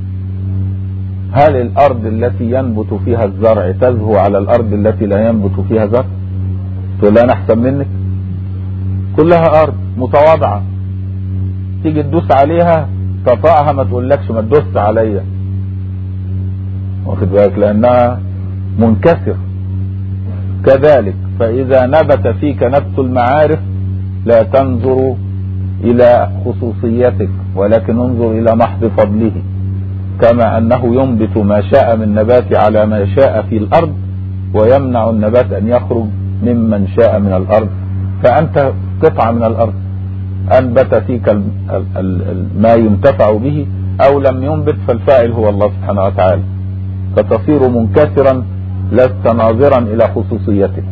S1: هل الارض التي ينبت فيها الزرع تزهو على الارض التي لا ينبت فيها زرع تقول انا احسن منك كلها ارض متواضعه تيجي تدوس عليها تطأها ما تقولكش ما تدوس عليا واخد بالك لانها منكسر كذلك فاذا نبت فيك نبت المعارف لا تنظر الى خصوصيتك ولكن انظر الى محض فضله كما انه ينبت ما شاء من نبات على ما شاء في الارض ويمنع النبات ان يخرج ممن شاء من الارض فانت قطعة من الارض انبت فيك ال ال ال ما ينتفع به او لم ينبت فالفاعل هو الله سبحانه وتعالى فتصير منكسرا لست ناظرا الى خصوصيتك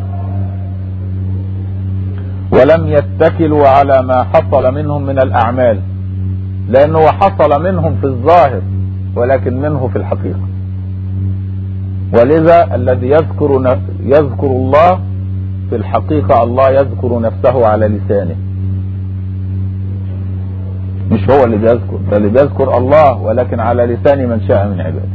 S1: ولم يتكلوا على ما حصل منهم من الاعمال لانه حصل منهم في الظاهر ولكن منه في الحقيقة ولذا الذي يذكر يذكر الله في الحقيقة الله يذكر نفسه على لسانه مش هو اللي بيذكر ده اللي بيذكر الله ولكن على لسان من شاء من عباده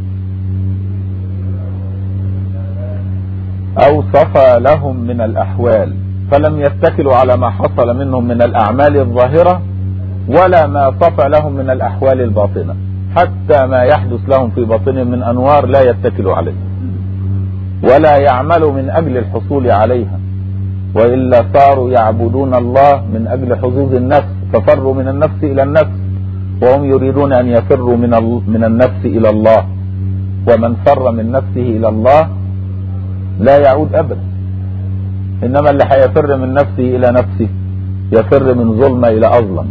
S1: اوصف لهم من الاحوال فلم يتكلوا على ما حصل منهم من الاعمال الظاهرة ولا ما صف لهم من الاحوال الباطنة حتى ما يحدث لهم في باطنهم من انوار لا يتكلوا عليه ولا يعملوا من اجل الحصول عليها والا صاروا يعبدون الله من اجل حظوظ النفس ففروا من النفس الى النفس وهم يريدون ان يفروا من من النفس الى الله ومن فر من نفسه الى الله لا يعود ابدا انما اللي هيفر من نفسه الى نفسه يفر من ظلمه الى اظلم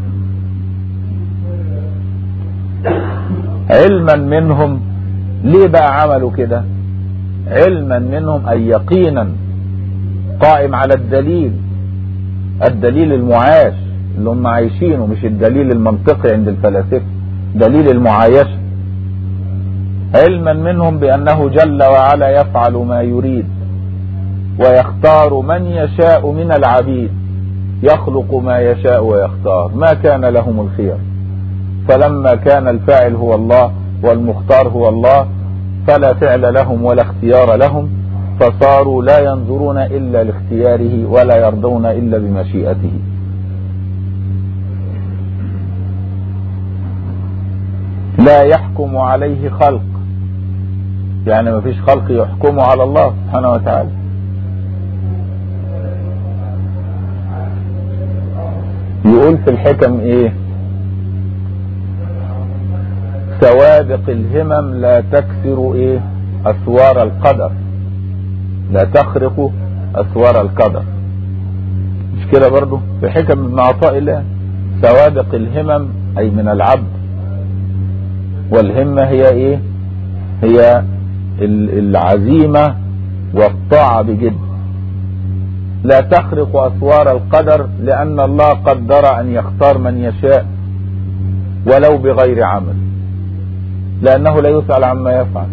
S1: علما منهم ليه بقى عملوا كده علما منهم اي يقينا قائم على الدليل الدليل المعاش اللي هم عايشينه مش الدليل المنطقي عند الفلاسفه دليل المعايشه علما منهم بانه جل وعلا يفعل ما يريد ويختار من يشاء من العبيد يخلق ما يشاء ويختار ما كان لهم الخير فلما كان الفاعل هو الله والمختار هو الله فلا فعل لهم ولا اختيار لهم فصاروا لا ينظرون إلا لاختياره ولا يرضون إلا بمشيئته لا يحكم عليه خلق يعني ما فيش خلق يحكم على الله سبحانه وتعالى يقول في الحكم ايه سوابق الهمم لا تكسر ايه اسوار القدر لا تخرق اسوار القدر مش كده برضو في حكم من عطاء الله سوابق الهمم اي من العبد والهمة هي ايه هي العزيمة والطاعة بجد لا تخرق اسوار القدر لان الله قدر ان يختار من يشاء ولو بغير عمل لانه لا يسأل عما يفعل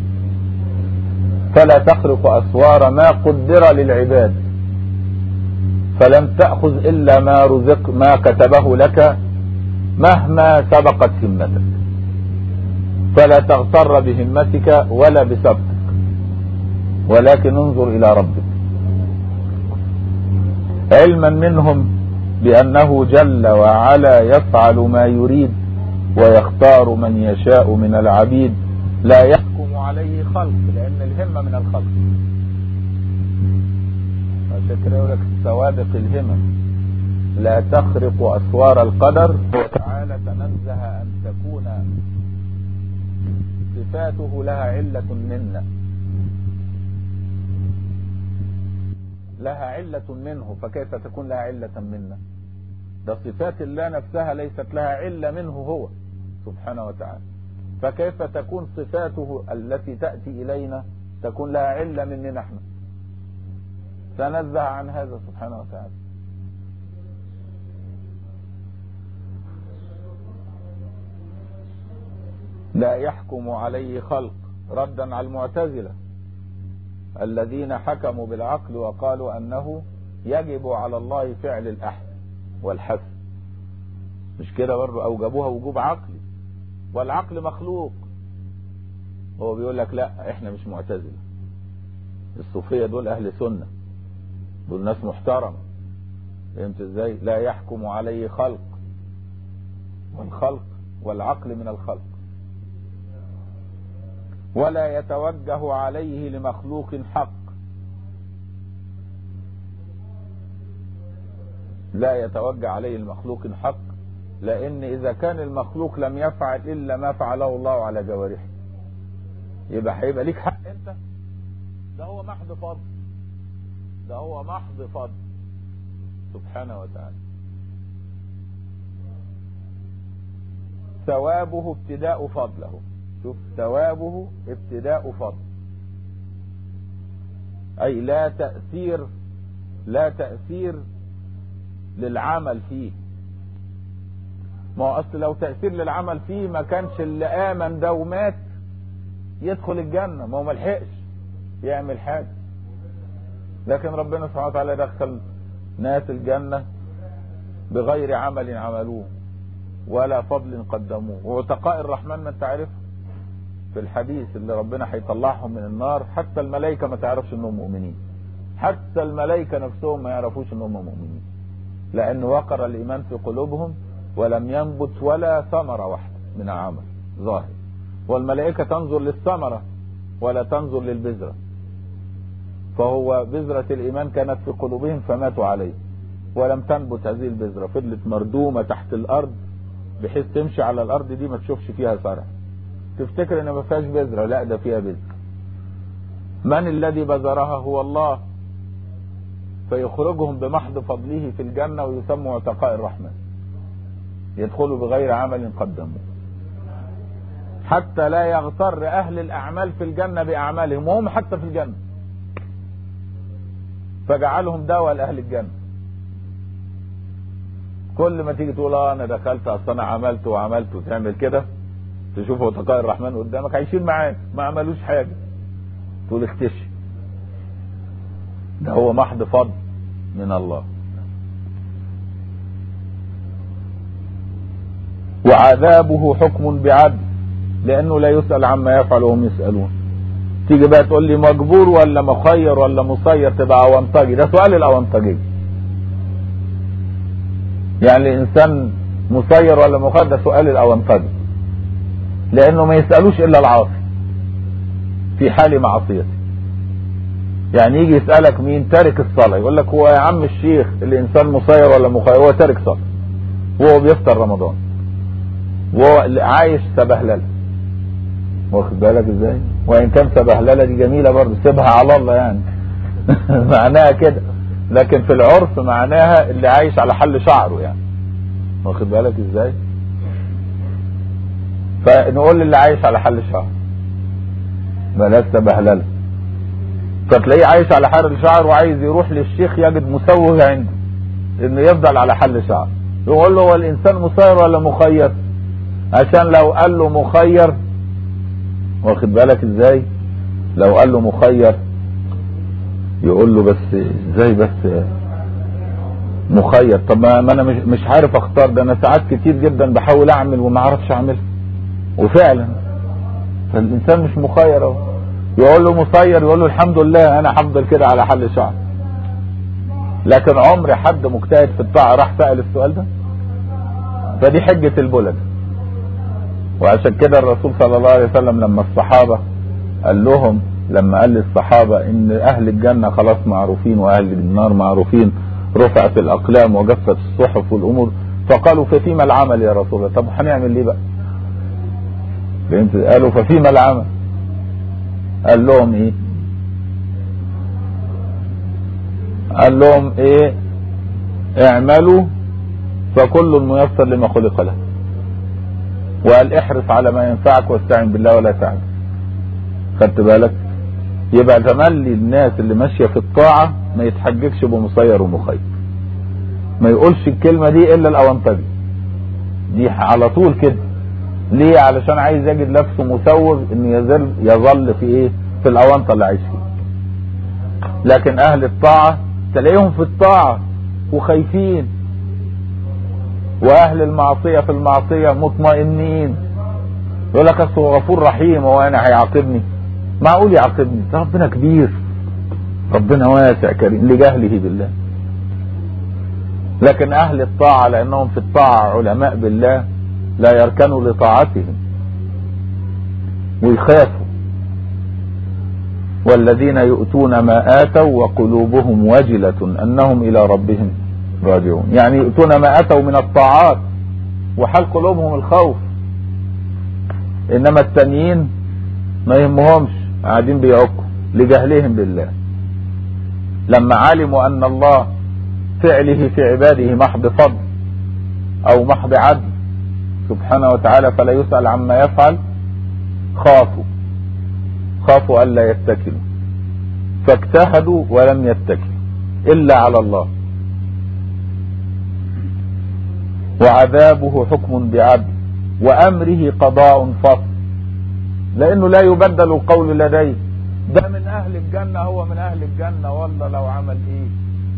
S1: فلا تخرق اسوار ما قدر للعباد فلم تأخذ الا ما رزق ما كتبه لك مهما سبقت همتك فلا تغتر بهمتك ولا بسبقك ولكن انظر الى ربك علما منهم بانه جل وعلا يفعل ما يريد ويختار من يشاء من العبيد لا يحكم عليه خلق لان الهمة من الخلق عشان كده يقول لك سوابق الهمم لا تخرق اسوار القدر وتعالى تنزه ان تكون صفاته لها علة منا لها علة منه فكيف تكون لها علة منا ده صفات الله نفسها ليست لها علة منه هو سبحانه وتعالى فكيف تكون صفاته التي تأتي إلينا تكون لها علة مننا نحن تنزه عن هذا سبحانه وتعالى لا يحكم عليه خلق ردا على المعتزلة الذين حكموا بالعقل وقالوا أنه يجب على الله فعل الأحد والحث مش كده برضه أوجبوها وجوب عقلي والعقل مخلوق هو بيقول لك لا احنا مش معتزلة الصوفية دول أهل سنة دول ناس محترمة فهمت ازاي لا يحكم عليه خلق والخلق والعقل من الخلق ولا يتوجه عليه لمخلوق حق لا يتوجه عليه المخلوق حق لان اذا كان المخلوق لم يفعل الا ما فعله الله على جوارحه يبقى هيبقى ليك حق انت ده هو محض فضل ده هو محض فضل سبحانه وتعالى ثوابه ابتداء فضله شوف ثوابه ابتداء فضل اي لا تأثير لا تأثير للعمل فيه ما هو اصل لو تأثير للعمل فيه ما كانش اللي امن ده ومات يدخل الجنة ما هو ملحقش يعمل حاجة لكن ربنا سبحانه وتعالى دخل ناس الجنة بغير عمل عملوه ولا فضل قدموه وعتقاء الرحمن ما انت عارفه في الحديث اللي ربنا هيطلعهم من النار حتى الملائكة ما تعرفش انهم مؤمنين حتى الملائكة نفسهم ما يعرفوش انهم مؤمنين لان وقر الايمان في قلوبهم ولم ينبت ولا ثمرة واحدة من عمل ظاهر والملائكة تنظر للثمرة ولا تنظر للبذرة فهو بذرة الايمان كانت في قلوبهم فماتوا عليه ولم تنبت هذه البذرة فضلت مردومة تحت الارض بحيث تمشي على الارض دي ما تشوفش فيها زرع تفتكر ان ما فيهاش بذره لا ده فيها بذره من الذي بذرها هو الله فيخرجهم بمحض فضله في الجنة ويسموا عتقاء الرحمن يدخلوا بغير عمل قدموه حتى لا يغتر اهل الاعمال في الجنة باعمالهم وهم حتى في الجنة فجعلهم دواء لاهل الجنة كل ما تيجي تقول اه انا دخلت اصل انا عملت وعملت وتعمل كده تشوف عتقاء الرحمن قدامك عايشين معاك ما عملوش حاجة تقول اختشي ده هو محض فضل من الله وعذابه حكم بعدل لانه لا يسأل عما يفعل وهم يسألون تيجي بقى تقول لي مجبور ولا مخير ولا مسير تبقى اونطجي ده سؤال الاونطجي يعني الانسان مسير ولا مخير ده سؤال الاونطجي لانه ما يسألوش الا العاصي في حال معصيته يعني يجي يسألك مين تارك الصلاة يقول لك هو يا عم الشيخ الانسان مسير ولا مخير هو تارك صلاة وهو بيفطر رمضان وهو عايش سبهلله واخد بالك ازاي وان كان سبهلله دي جميله برضه سيبها على الله يعني معناها كده لكن في العرف معناها اللي عايش على حل شعره يعني واخد بالك ازاي فنقول اللي عايش على حل شعره بلاش سبهلله فتلاقيه عايش على حل شعر وعايز يروح للشيخ يجد مسوه عنده انه يفضل على حل شعر يقول له هو الانسان مسير ولا مخير عشان لو قال له مخير واخد بالك ازاي لو قال له مخير يقول له بس ازاي بس مخير طب ما انا مش مش عارف اختار ده انا ساعات كتير جدا بحاول اعمل وما اعرفش اعملها وفعلا فالانسان مش مخير اهو يقول له مسير يقول له الحمد لله انا هفضل كده على حل شعر لكن عمر حد مجتهد في الطاعه راح سال السؤال ده فدي حجه البلد وعشان كده الرسول صلى الله عليه وسلم لما الصحابة قال لهم لما قال للصحابة ان اهل الجنة خلاص معروفين واهل النار معروفين رفعت الاقلام وجفت الصحف والامور فقالوا ففيما العمل يا رسول الله طب هنعمل ليه بقى قالوا ففيما العمل قال لهم ايه قال لهم ايه اعملوا فكل ميسر لما خلق له وقال احرص على ما ينفعك واستعن بالله ولا تعجز خدت بالك يبقى تملي الناس اللي ماشيه في الطاعه ما يتحججش بمصير ومخير ما يقولش الكلمه دي الا الاونطجي دي على طول كده ليه علشان عايز يجد نفسه مسوغ انه يظل يظل في ايه في الاونطه اللي عايش فيها لكن اهل الطاعه تلاقيهم في الطاعه وخايفين واهل المعصية في المعصية مطمئنين يقول لك اصل هو غفور رحيم هو انا هيعاقبني معقول يعاقبني ده ربنا كبير ربنا واسع كريم لجهله بالله لكن اهل الطاعة لانهم في الطاعة علماء بالله لا يركنوا لطاعتهم ويخافوا والذين يؤتون ما آتوا وقلوبهم وجلة أنهم إلى ربهم راجعون يعني يؤتون ما أتوا من الطاعات وحال قلوبهم الخوف إنما التانيين ما يهمهمش قاعدين بيعكوا لجهلهم بالله لما علموا أن الله فعله في عباده محض فضل أو محض عدل سبحانه وتعالى فلا يسأل عما يفعل خافوا خافوا ألا يتكلوا فاجتهدوا ولم يتكلوا إلا على الله وعذابه حكم بعدل وأمره قضاء فصل لأنه لا يبدل القول لديه ده من أهل الجنة هو من أهل الجنة والله لو عمل إيه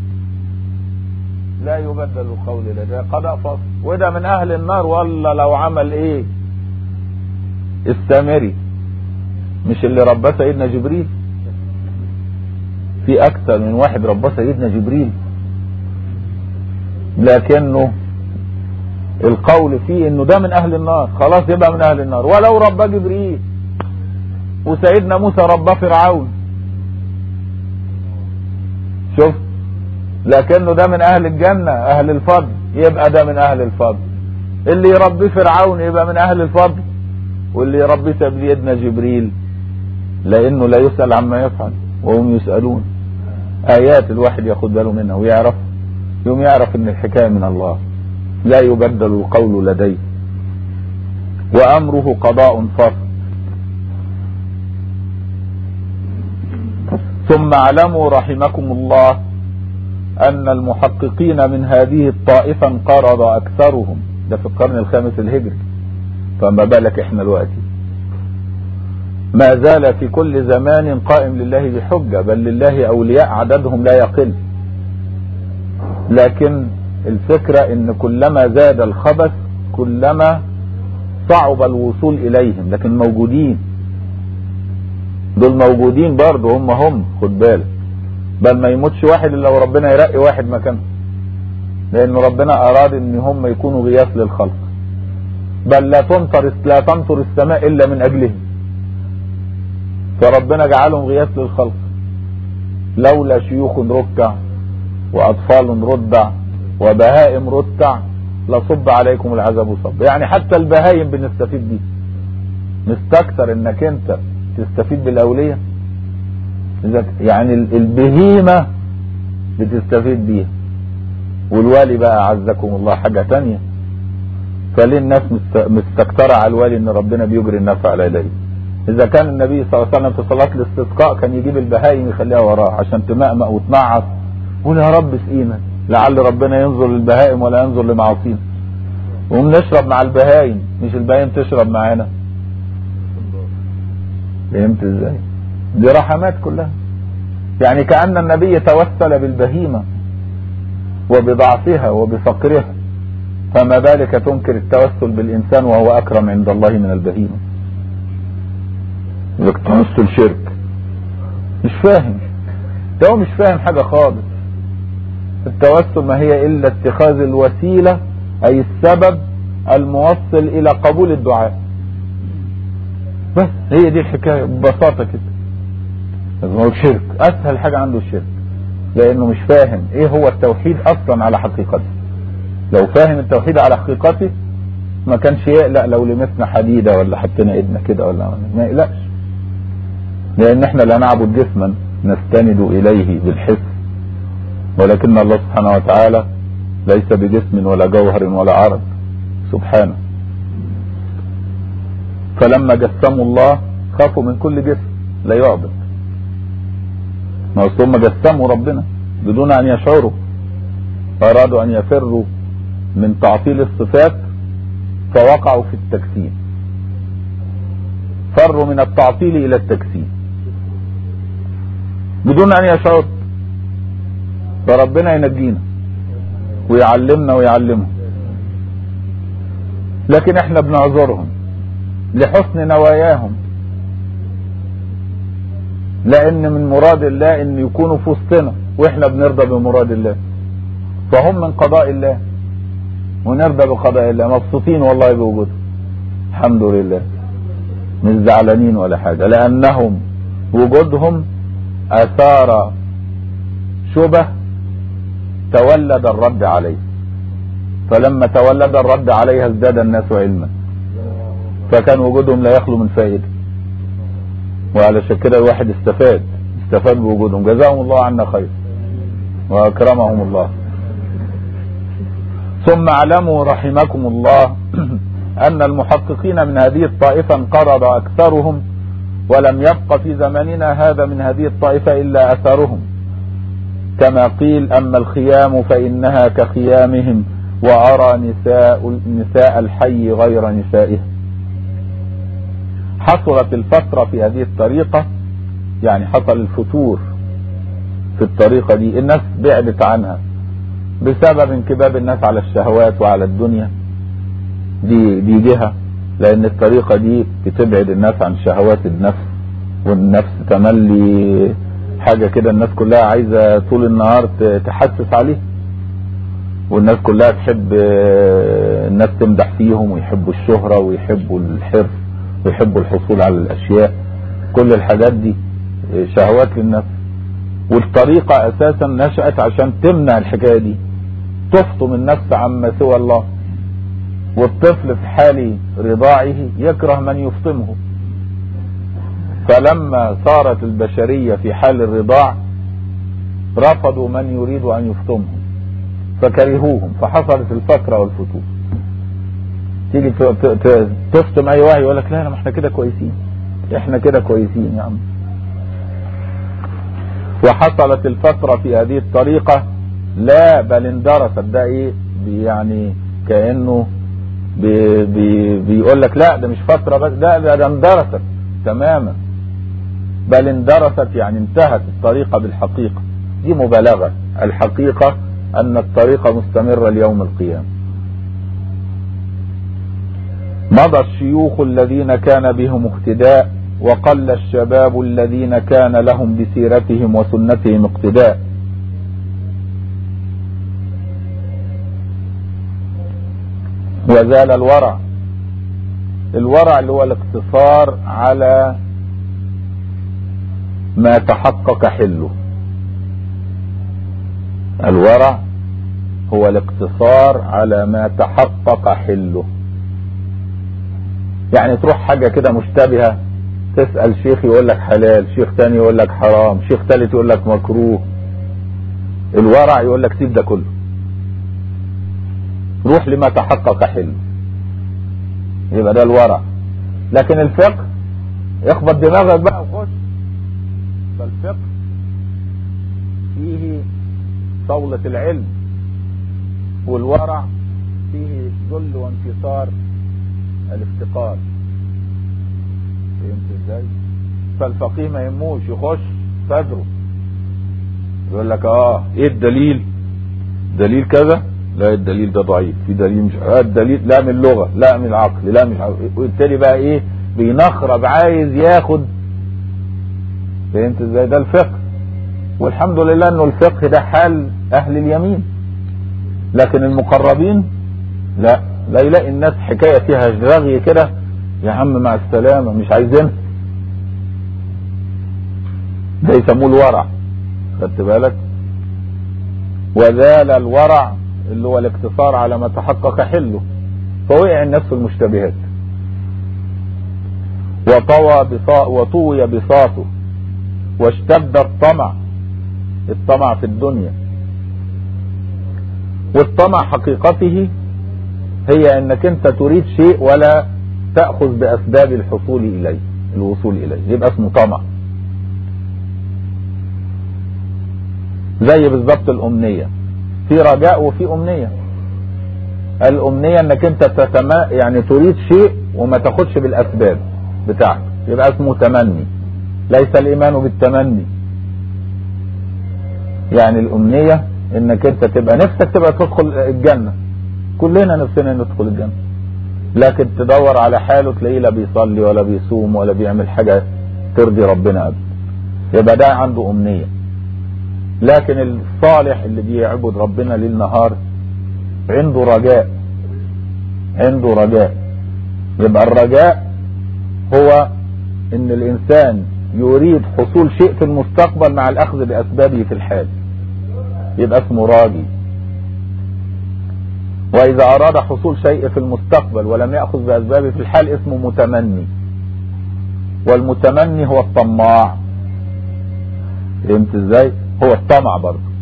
S1: لا يبدل القول لديه قضاء فصل وده من أهل النار والله لو عمل إيه السامري مش اللي رباه سيدنا جبريل في أكثر من واحد رباه سيدنا جبريل لكنه القول فيه انه ده من اهل النار خلاص يبقى من اهل النار ولو رباه جبريل وسيدنا موسى رباه فرعون شوف لكنه ده من اهل الجنة اهل الفضل يبقى ده من اهل الفضل اللي يربيه فرعون يبقى من اهل الفضل واللي يربيه سيدنا جبريل لانه لا يسأل عما يفعل وهم يسألون ايات الواحد ياخد باله منها ويعرف يوم يعرف ان الحكاية من الله لا يبدل القول لديه وامره قضاء فصل ثم اعلموا رحمكم الله ان المحققين من هذه الطائفة انقرض اكثرهم ده في القرن الخامس الهجري فما بالك احنا دلوقتي ما زال في كل زمان قائم لله بحجة بل لله اولياء عددهم لا يقل لكن الفكرة ان كلما زاد الخبث كلما صعب الوصول اليهم لكن موجودين دول موجودين برضه هم هم خد بالك بل ما يموتش واحد الا وربنا يرقي واحد مكانه لان ربنا اراد ان هم يكونوا غياث للخلق بل لا تمطر لا تمطر السماء الا من اجلهم فربنا جعلهم غياث للخلق لولا شيوخ ركع واطفال ردع وبهائم رتع لصب عليكم العذاب صب يعني حتى البهايم بنستفيد بيه مستكتر انك انت تستفيد بالاولياء يعني البهيمة بتستفيد بيها والوالي بقى عزكم الله حاجة تانية فليه الناس مستكترة على الوالي ان ربنا بيجري النفع على يديه اذا كان النبي صلى الله عليه وسلم في صلاة الاستسقاء كان يجيب البهايم يخليها وراه عشان تمأمأ وتنعص قول يا رب اسقينا لعل ربنا ينظر للبهائم ولا ينظر لمعاصينا وبنشرب مع البهايم مش البهايم تشرب معانا فهمت ازاي دي رحمات كلها يعني كأن النبي توسل بالبهيمة وبضعفها وبفقرها فما بالك تنكر التوسل بالإنسان وهو أكرم عند الله من البهيمة لك توسل شرك مش فاهم ده هو مش فاهم حاجة خالص التوسل ما هي إلا اتخاذ الوسيلة أي السبب الموصل إلى قبول الدعاء بس هي دي الحكاية ببساطة كده هو الشرك أسهل حاجة عنده الشرك لأنه مش فاهم إيه هو التوحيد أصلا على حقيقته لو فاهم التوحيد على حقيقته ما كانش يقلق لو لمسنا حديدة ولا حطينا ايدنا كده ولا ما يقلقش لأن احنا لا نعبد جسما نستند إليه بالحس ولكن الله سبحانه وتعالى ليس بجسم ولا جوهر ولا عرض سبحانه فلما جسموا الله خافوا من كل جسم لا يعبد ما هم جسموا ربنا بدون ان يشعروا ارادوا ان يفروا من تعطيل الصفات فوقعوا في التجسيم فروا من التعطيل الى التجسيم بدون ان يشعروا فربنا ينجينا ويعلمنا ويعلمهم لكن احنا بنعذرهم لحسن نواياهم لان من مراد الله ان يكونوا في وسطنا واحنا بنرضى بمراد الله فهم من قضاء الله ونرضى بقضاء الله مبسوطين والله بوجودهم الحمد لله مش زعلانين ولا حاجه لانهم وجودهم اثار شبه تولد الرد عليه فلما تولد الرد عليها ازداد الناس علما فكان وجودهم لا يخلو من فائده وعلشان كده الواحد استفاد استفاد بوجودهم جزاهم الله عنا خير واكرمهم الله ثم اعلموا رحمكم الله ان المحققين من هذه الطائفه انقرض اكثرهم ولم يبق في زماننا هذا من هذه الطائفه الا اثرهم كما قيل اما الخيام فانها كخيامهم وارى نساء نساء الحي غير نسائهم حصلت الفترة في هذه الطريقة يعني حصل الفتور في الطريقة دي الناس بعدت عنها بسبب انكباب الناس على الشهوات وعلى الدنيا دي دي جهة لان الطريقة دي بتبعد الناس عن شهوات النفس والنفس تملي حاجة كده الناس كلها عايزة طول النهار تحسس عليه والناس كلها تحب الناس تمدح فيهم ويحبوا الشهرة ويحبوا الحرص ويحبوا الحصول على الاشياء كل الحاجات دي شهوات للنفس والطريقة اساسا نشأت عشان تمنع الحكاية دي تفطم النفس عما سوى الله والطفل في حال رضاعه يكره من يفطمه فلما صارت البشرية في حال الرضاع رفضوا من يريد ان يفطمهم فكرهوهم فحصلت الفترة والفتور تيجي تفطم اي واحد يقول لك لا ما احنا كده كويسين احنا كده كويسين يا عم وحصلت الفترة في هذه الطريقة لا بل اندرست ده ايه يعني كأنه بي بي بيقول لك لا ده مش فترة بس ده ده, ده اندرست تماما بل اندرست يعني انتهت الطريقة بالحقيقة دي مبالغة الحقيقة ان الطريقة مستمرة ليوم القيامة مضى الشيوخ الذين كان بهم اقتداء وقل الشباب الذين كان لهم بسيرتهم وسنتهم اقتداء وزال الورع الورع اللي هو الاقتصار على ما تحقق حله الورع هو الاقتصار على ما تحقق حله يعني تروح حاجة كده مشتبهة تسأل شيخ يقول لك حلال شيخ تاني يقول لك حرام شيخ تالت يقول لك مكروه الورع يقول لك سيب ده كله روح لما تحقق حله يبقى ده الورع لكن الفقه اخبط دماغك بقى وخش فالفقه فيه طاولة العلم والورع فيه ذل وانكسار الافتقار فهمت ازاي فالفقيه ما يهموش يخش صدره يقول لك اه ايه الدليل دليل كذا لا الدليل ده ضعيف في دليل مش آه الدليل لا من اللغه لا من العقل لا مش عارف وبالتالي بقى ايه بينخرب عايز ياخد فهمت ازاي ده الفقه والحمد لله انه الفقه ده حال اهل اليمين لكن المقربين لا لا يلاقي الناس حكايه فيها رغي كده يا عم مع السلامه مش عايزينها ده يسموه الورع خدت بالك وزال الورع اللي هو الاقتصار على ما تحقق حله فوقع الناس في المشتبهات وطوى بصا وطوي بساطه واشتد الطمع الطمع في الدنيا والطمع حقيقته هي انك انت تريد شيء ولا تأخذ بأسباب الحصول إليه الوصول إليه يبقى اسمه طمع زي بالظبط الأمنية في رجاء وفي أمنية الأمنية انك انت تتما يعني تريد شيء وما تاخدش بالأسباب بتاعته يبقى اسمه تمني ليس الإيمان بالتمني يعني الأمنية انك انت تبقى نفسك تبقى تدخل الجنة كلنا نفسنا ندخل الجنة لكن تدور على حاله تلاقيه لا بيصلي ولا بيصوم ولا بيعمل حاجة ترضي ربنا أبدا يبقى ده عنده أمنية لكن الصالح اللي بيعبد ربنا ليل نهار عنده رجاء عنده رجاء يبقى الرجاء هو ان الانسان يريد حصول شيء في المستقبل مع الاخذ باسبابه في الحال يبقى اسمه راجي واذا اراد حصول شيء في المستقبل ولم ياخذ باسبابه في الحال اسمه متمني والمتمني هو الطماع فهمت ازاي هو الطمع برضه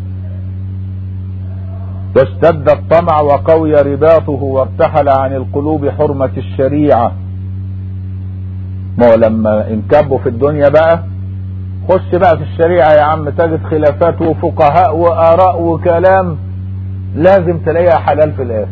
S1: واشتد الطمع وقوي رباطه وارتحل عن القلوب حرمة الشريعة ما هو لما انكبوا في الدنيا بقى خش بقى في الشريعة يا عم تجد خلافات وفقهاء وآراء وكلام لازم تلاقيها حلال في الآخر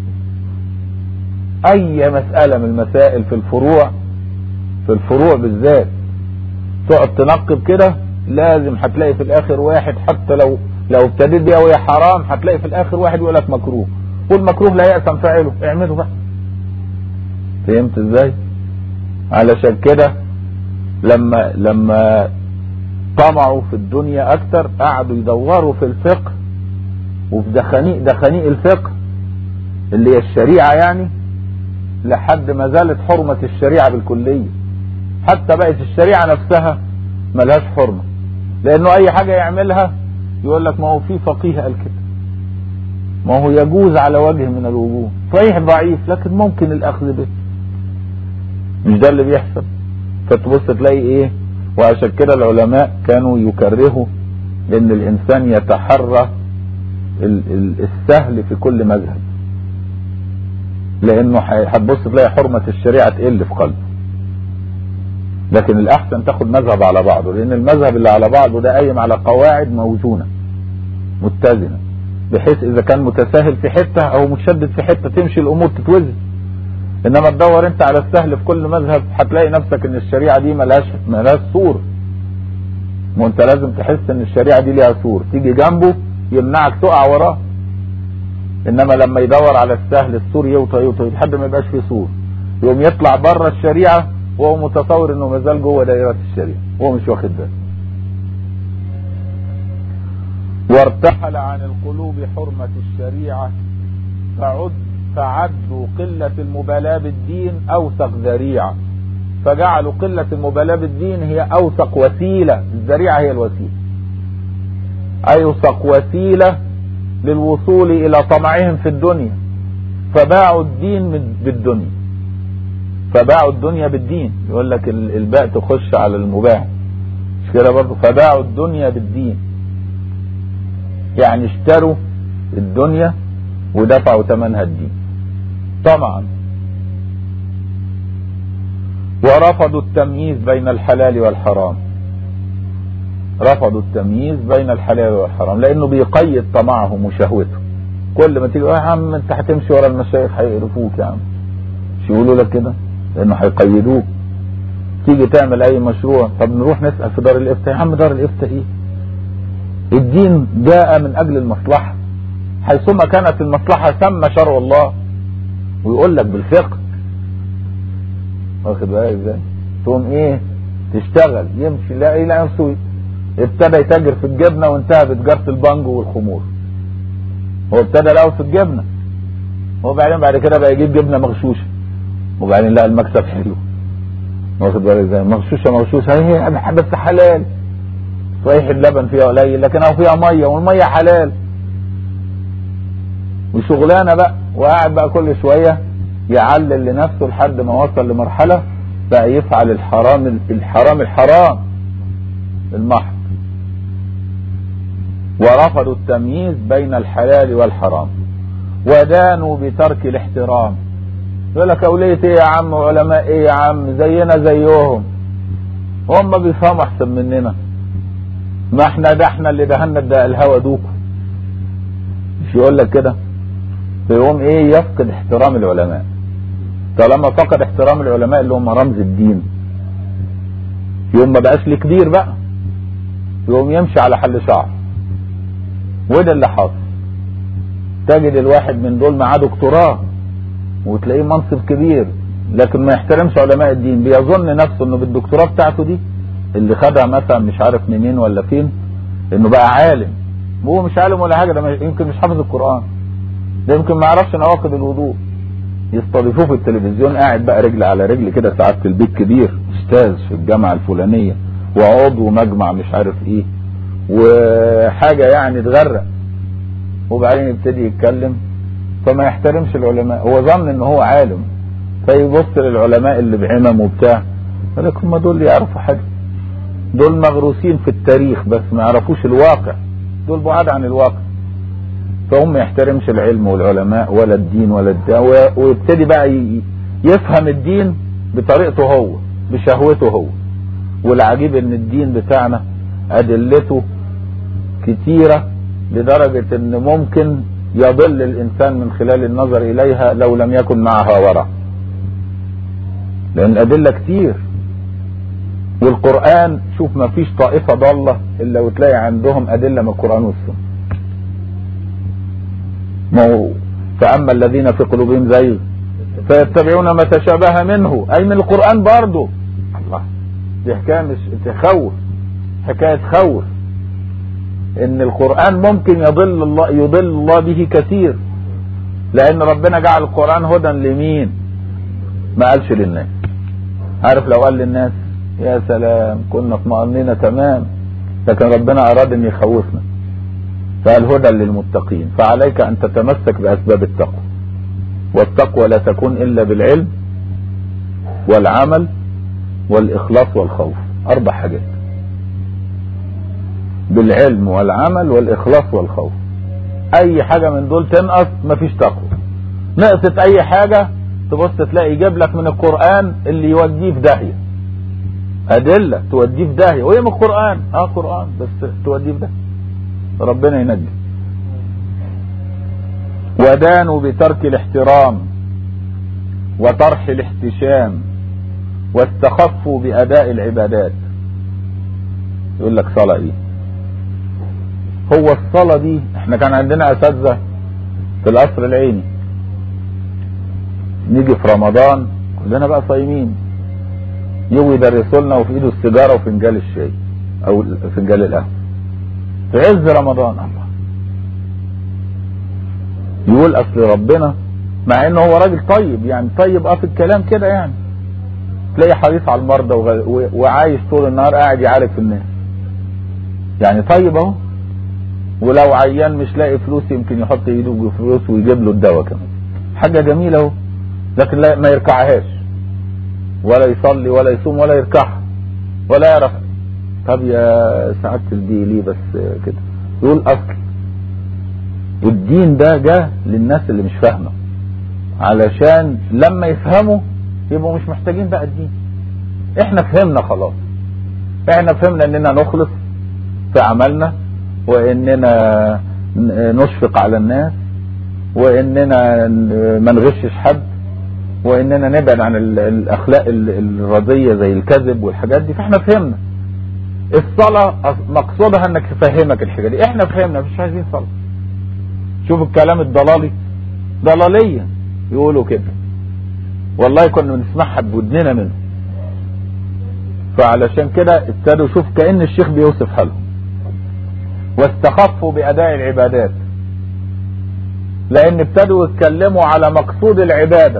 S1: أي مسألة من المسائل في الفروع في الفروع بالذات تقعد تنقب كده لازم هتلاقي في الآخر واحد حتى لو لو ابتديت بيها وهي حرام هتلاقي في الآخر واحد يقول لك مكروه والمكروه لا يأسم فاعله اعمله بقى فهمت ازاي؟ علشان كده لما لما طمعوا في الدنيا اكتر قعدوا يدوروا في الفقه وفي دخانيق دخانيق الفقه اللي هي الشريعة يعني لحد ما زالت حرمة الشريعة بالكلية حتى بقت الشريعة نفسها ملهاش حرمة لانه اي حاجة يعملها يقول لك ما هو في فقيه قال كده ما هو يجوز على وجه من الوجوه صحيح ضعيف لكن ممكن الاخذ به مش ده اللي بيحصل فتبص تلاقي ايه وعشان كده العلماء كانوا يكرهوا ان الانسان يتحرى السهل في كل مذهب لانه هتبص تلاقي حرمة الشريعة تقل في قلبه لكن الاحسن تاخد مذهب على بعضه لان المذهب اللي على بعضه ده قايم على قواعد موزونة متزنة بحيث اذا كان متساهل في حتة او متشدد في حتة تمشي الامور تتوزن انما تدور انت على السهل في كل مذهب هتلاقي نفسك ان الشريعة دي ملهاش ملهاش سور ما انت لازم تحس ان الشريعة دي ليها سور تيجي جنبه يمنعك تقع وراه انما لما يدور على السهل السور يوطى يوطى لحد ما يبقاش فيه سور يقوم يطلع بره الشريعة وهو متصور انه مازال جوه دائرة الشريعة وهو مش واخد باله وارتحل عن القلوب حرمة الشريعة فعد فعدوا قلة المبالاة بالدين أوثق ذريعة فجعلوا قلة المبالاة بالدين هي أوثق وسيلة الذريعة هي الوسيلة أوثق وسيلة للوصول إلى طمعهم في الدنيا فباعوا الدين بالدنيا فباعوا الدنيا بالدين يقول لك الباء تخش على المباح مش كده برضه فباعوا الدنيا بالدين يعني اشتروا الدنيا ودفعوا ثمنها الدين طبعا ورفضوا التمييز بين الحلال والحرام رفضوا التمييز بين الحلال والحرام لانه بيقيد طمعهم وشهوتهم كل ما تيجي يا عم انت هتمشي ورا المشايخ هيقرفوك يا عم مش يقولوا لك كده لانه هيقيدوك تيجي تعمل اي مشروع طب نروح نسال في دار الافتاء يا عم دار الافتاء ايه الدين جاء من اجل المصلحه حيثما كانت المصلحه ثم شرع الله ويقول لك بالفقه واخد بالك ازاي تقوم ايه تشتغل يمشي لا الى نفسه ابتدى يتاجر في الجبنه وانتهى بتجاره البانجو والخمور هو ابتدى الاول في الجبنه وبعدين بعد كده بقى يجيب جبنه مغشوشه وبعدين لقى المكسب حلو واخد بالك ازاي مغشوشه مغشوشه هي بس حلال صحيح اللبن فيها قليل لكن هو فيها ميه والميه حلال وشغلانه بقى وقاعد بقى كل شويه يعلل لنفسه لحد ما وصل لمرحله بقى يفعل الحرام الحرام الحرام المحض ورفضوا التمييز بين الحلال والحرام ودانوا بترك الاحترام يقول لك اوليه ايه يا عم وعلماء ايه يا عم زينا زيهم هم بيفهموا احسن مننا ما احنا ده احنا اللي دهنا ده الهوى دوكو مش يقول لك كده فيقوم ايه يفقد احترام العلماء طالما فقد احترام العلماء اللي هم رمز الدين يوم ما بقاش ليه كبير بقى يقوم يمشي على حل شعر وده اللي حاصل تجد الواحد من دول معاه دكتوراه وتلاقيه منصب كبير لكن ما يحترمش علماء الدين بيظن نفسه انه بالدكتوراه بتاعته دي اللي خدها مثلا مش عارف منين ولا فين انه بقى عالم هو مش عالم ولا حاجه ده يمكن مش حافظ القران ده يمكن ما يعرفش نواقض الوضوء يستضيفوه في التلفزيون قاعد بقى رجل على رجل كده ساعات في البيت كبير استاذ في الجامعه الفلانيه وعضو مجمع مش عارف ايه وحاجه يعني تغرق وبعدين يبتدي يتكلم فما يحترمش العلماء هو ظن ان هو عالم فيبص للعلماء اللي بعمم وبتاع يقول لك هم دول يعرفوا حاجه دول مغروسين في التاريخ بس ما يعرفوش الواقع دول بعاد عن الواقع فهم ما يحترمش العلم والعلماء ولا الدين ولا الدين ويبتدي بقى يفهم الدين بطريقته هو بشهوته هو والعجيب ان الدين بتاعنا ادلته كتيرة لدرجة ان ممكن يضل الانسان من خلال النظر اليها لو لم يكن معها ورع لان الادلة كتير والقرآن شوف ما فيش طائفة ضالة الا وتلاقي عندهم ادلة من القرآن والسنة ما هو فاما الذين في قلوبهم زيغ فيتبعون ما تشابه منه اي من القرآن برضه الله دي حكاية مش تخوف حكاية خوف ان القرآن ممكن يضل الله يضل الله به كثير لان ربنا جعل القرآن هدى لمين ما قالش للناس عارف لو قال للناس يا سلام كنا اطمأننا تمام لكن ربنا اراد ان يخوفنا فقال هدى للمتقين فعليك ان تتمسك باسباب التقوى والتقوى لا تكون الا بالعلم والعمل والاخلاص والخوف اربع حاجات بالعلم والعمل والاخلاص والخوف اي حاجة من دول تنقص مفيش تقوى نقصت اي حاجة تبص تلاقي يجيب لك من القرآن اللي يوديه في داهية ادلة توديه في داهية وهي من القرآن اه قرآن بس توديه في داهية ربنا ينجي ودانوا بترك الاحترام وطرح الاحتشام واستخفوا بأداء العبادات يقول لك صلاة ايه هو الصلاة دي احنا كان عندنا اساتذة في القصر العيني نيجي في رمضان لنا بقى صايمين يجوا يدرسوا لنا وفي ايده السيجاره وفنجان الشاي او فنجان القهوه في عز رمضان الله يقول اصل ربنا مع انه هو راجل طيب يعني طيب اه في الكلام كده يعني تلاقي حريص على المرضى وغ... وعايش طول النهار قاعد يعالج في الناس يعني طيب اهو ولو عيان مش لاقي فلوس يمكن يحط ايده في فلوس ويجيب له الدواء كمان حاجه جميله اهو لكن لا ما يركعهاش ولا يصلي ولا يصوم ولا يركعها ولا يعرف طب يا سعاده الدين ليه بس كده يقول اصل والدين ده جه للناس اللي مش فاهمه علشان لما يفهموا يبقوا مش محتاجين بقى الدين احنا فهمنا خلاص احنا فهمنا اننا نخلص في عملنا واننا نشفق على الناس واننا ما نغشش حد واننا نبعد عن الاخلاق الرضيه زي الكذب والحاجات دي فاحنا فهمنا الصلاه مقصودها انك تفهمك الحاجه دي احنا فهمنا مش عايزين صلاه شوف الكلام الضلالي ضلاليه يقولوا كده والله كنا بنسمعها بودننا منه فعلشان كده ابتدوا شوف كأن الشيخ بيوصف حالهم واستخفوا بأداء العبادات لأن ابتدوا يتكلموا على مقصود العبادة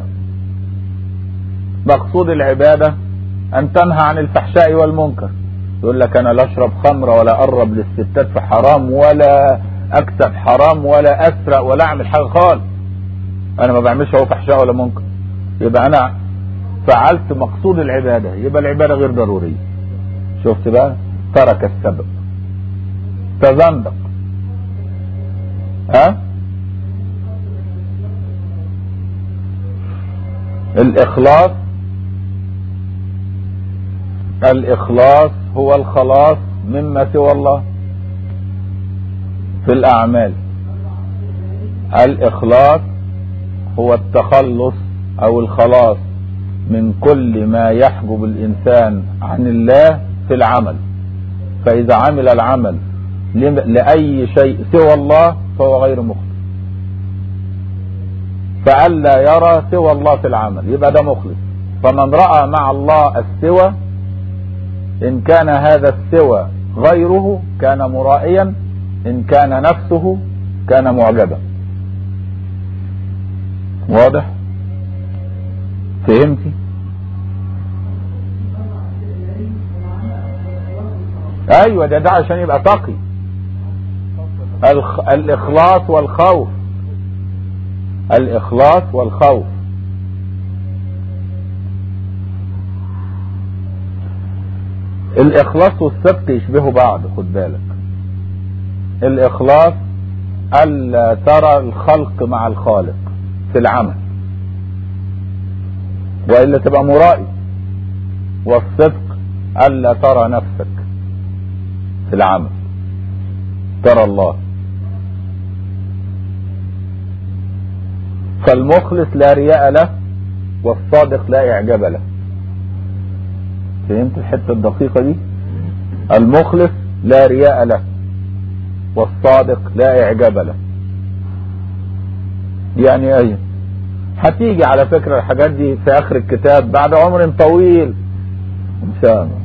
S1: مقصود العبادة أن تنهى عن الفحشاء والمنكر يقول لك أنا لا أشرب خمر ولا أقرب للستات في حرام ولا أكسب حرام ولا أسرق ولا أعمل حاجة خالص أنا ما بعملش هو فحشاء ولا منكر يبقى أنا فعلت مقصود العبادة يبقى العبادة غير ضرورية شفت بقى ترك السبب تزندق ها الإخلاص الإخلاص هو الخلاص مما سوى الله في الأعمال الإخلاص هو التخلص أو الخلاص من كل ما يحجب الإنسان عن الله في العمل فإذا عمل العمل لأي شيء سوى الله فهو غير مخلص فألا يرى سوى الله في العمل يبقى ده مخلص فمن رأى مع الله السوى إن كان هذا السوى غيره كان مرائيا إن كان نفسه كان معجبا واضح فهمتي ايوه ده ده عشان يبقى تقي الخ... الاخلاص والخوف الاخلاص والخوف الاخلاص والصدق يشبهوا بعض خد بالك الاخلاص الا ترى الخلق مع الخالق في العمل والا تبقى مرائي والصدق الا ترى نفسك في العمل ترى الله فالمخلص لا رياء له والصادق لا اعجاب له فهمت الحته الدقيقه دي المخلص لا رياء له والصادق لا اعجاب له يعني ايه هتيجي على فكرة الحاجات دي في اخر الكتاب بعد عمر طويل ان شاء الله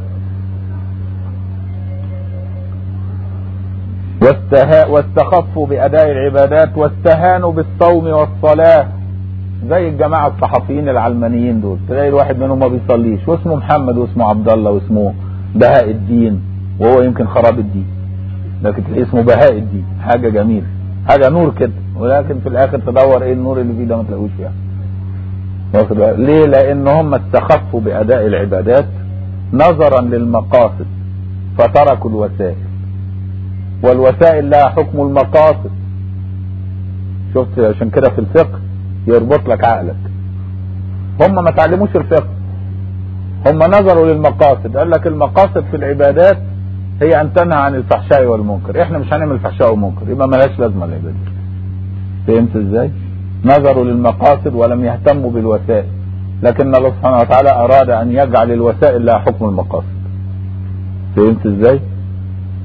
S1: واستها واستخفوا بأداء العبادات واستهانوا بالصوم والصلاة زي الجماعة الصحفيين العلمانيين دول تلاقي الواحد منهم ما بيصليش واسمه محمد واسمه عبد الله واسمه بهاء الدين وهو يمكن خراب الدين لكن تلاقي اسمه بهاء الدين حاجة جميلة حاجة نور كده ولكن في الاخر تدور ايه النور اللي فيه ده ما تلاقوش فيها واخد ليه لان هم استخفوا باداء العبادات نظرا للمقاصد فتركوا الوسائل والوسائل لها حكم المقاصد شفت عشان كده في الفقه يربط لك عقلك هم ما تعلموش الفقه هم نظروا للمقاصد قال لك المقاصد في العبادات هي ان تنهى عن الفحشاء والمنكر احنا مش هنعمل فحشاء ومنكر يبقى ملهاش لازمه العباده فهمت ازاي نظروا للمقاصد ولم يهتموا بالوسائل لكن الله سبحانه وتعالى اراد ان يجعل الوسائل لها حكم المقاصد فهمت ازاي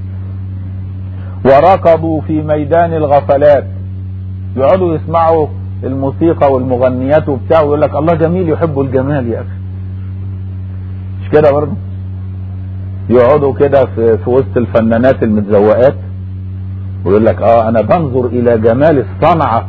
S1: وركضوا في ميدان الغفلات يقعدوا يسمعوا الموسيقى والمغنيات وبتاع ويقول لك الله جميل يحب الجمال يا اخي مش كده برضه يقعدوا كده في, في وسط الفنانات المتزوقات ويقول لك اه انا بنظر الى جمال الصنعة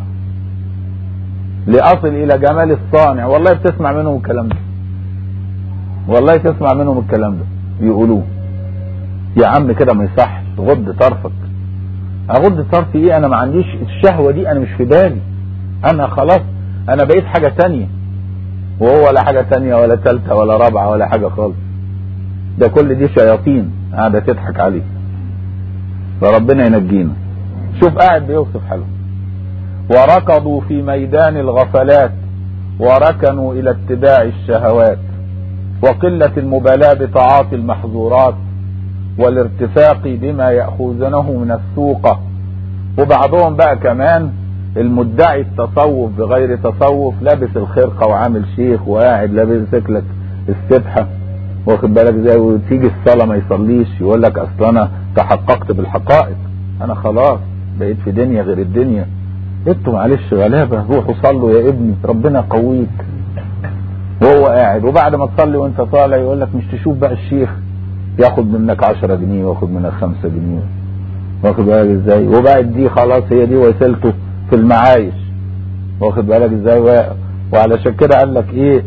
S1: لاصل الى جمال الصانع والله بتسمع منهم الكلام ده والله تسمع منهم الكلام ده يقولوه يا عم كده ما يصحش غض طرفك اغض طرفي ايه انا ما عنديش الشهوة دي انا مش في بالي انا خلاص انا بقيت حاجة تانية وهو ولا حاجة تانية ولا تالتة ولا رابعة ولا حاجة خالص ده كل دي شياطين قاعدة تضحك عليه فربنا ينجينا شوف قاعد بيوصف حاله وركضوا في ميدان الغفلات وركنوا الى اتباع الشهوات وقلة المبالاة بتعاطي المحظورات والارتفاق بما يأخذونه من السوق وبعضهم بقى كمان المدعي التصوف بغير تصوف لابس الخرقة وعامل شيخ وقاعد لابس لك السبحة واخد بالك زي وتيجي الصلاة ما يصليش يقول لك اصل انا تحققت بالحقائق انا خلاص بقيت في دنيا غير الدنيا انتوا معلش غلابة روحوا صلوا يا ابني ربنا يقويك وهو قاعد وبعد ما تصلي وانت طالع يقول لك مش تشوف بقى الشيخ ياخد منك 10 جنيه واخد منك 5 جنيه واخد بالك ازاي وبقت دي خلاص هي دي وسيلته في المعايش واخد بالك ازاي وعلشان كده قال لك ايه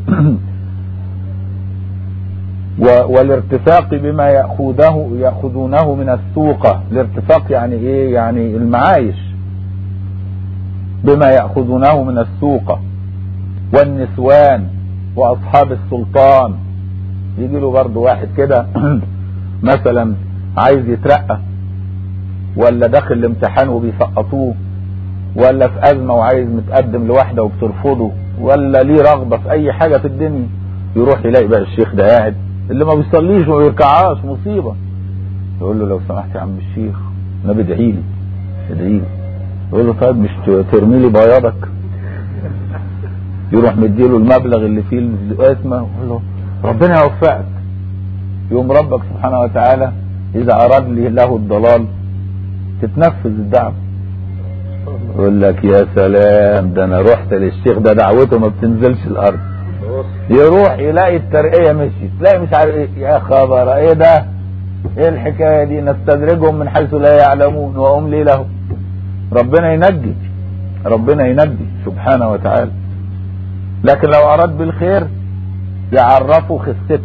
S1: والارتفاق بما يأخذه يأخذونه من السوق الارتفاق يعني ايه يعني المعايش بما يأخذونه من السوق والنسوان واصحاب السلطان يجي له برضه واحد كده مثلا عايز يترقى ولا داخل الامتحان وبيسقطوه ولا في ازمه وعايز متقدم لواحده وبترفضه ولا ليه رغبه في اي حاجه في الدنيا يروح يلاقي بقى الشيخ ده قاعد اللي ما بيصليش وما بيركعهاش مصيبه يقول له لو سمحت يا عم الشيخ انا بدعي لي ادعي لي يقول له طيب مش ترمي لي بياضك يروح مديله المبلغ اللي فيه الاسمه ويقول له ربنا يوفقك يوم ربك سبحانه وتعالى اذا اراد لي له الضلال تتنفذ الدعوه يقول لك يا سلام ده انا رحت للشيخ ده دعوته ما بتنزلش الارض يروح يلاقي الترقية مشيت تلاقي مش عارف ايه يا خبر ايه ده ايه الحكاية دي نستدرجهم من حيث لا يعلمون واملي لهم ربنا ينجي ربنا ينجي سبحانه وتعالى لكن لو اراد بالخير يعرفوا خسته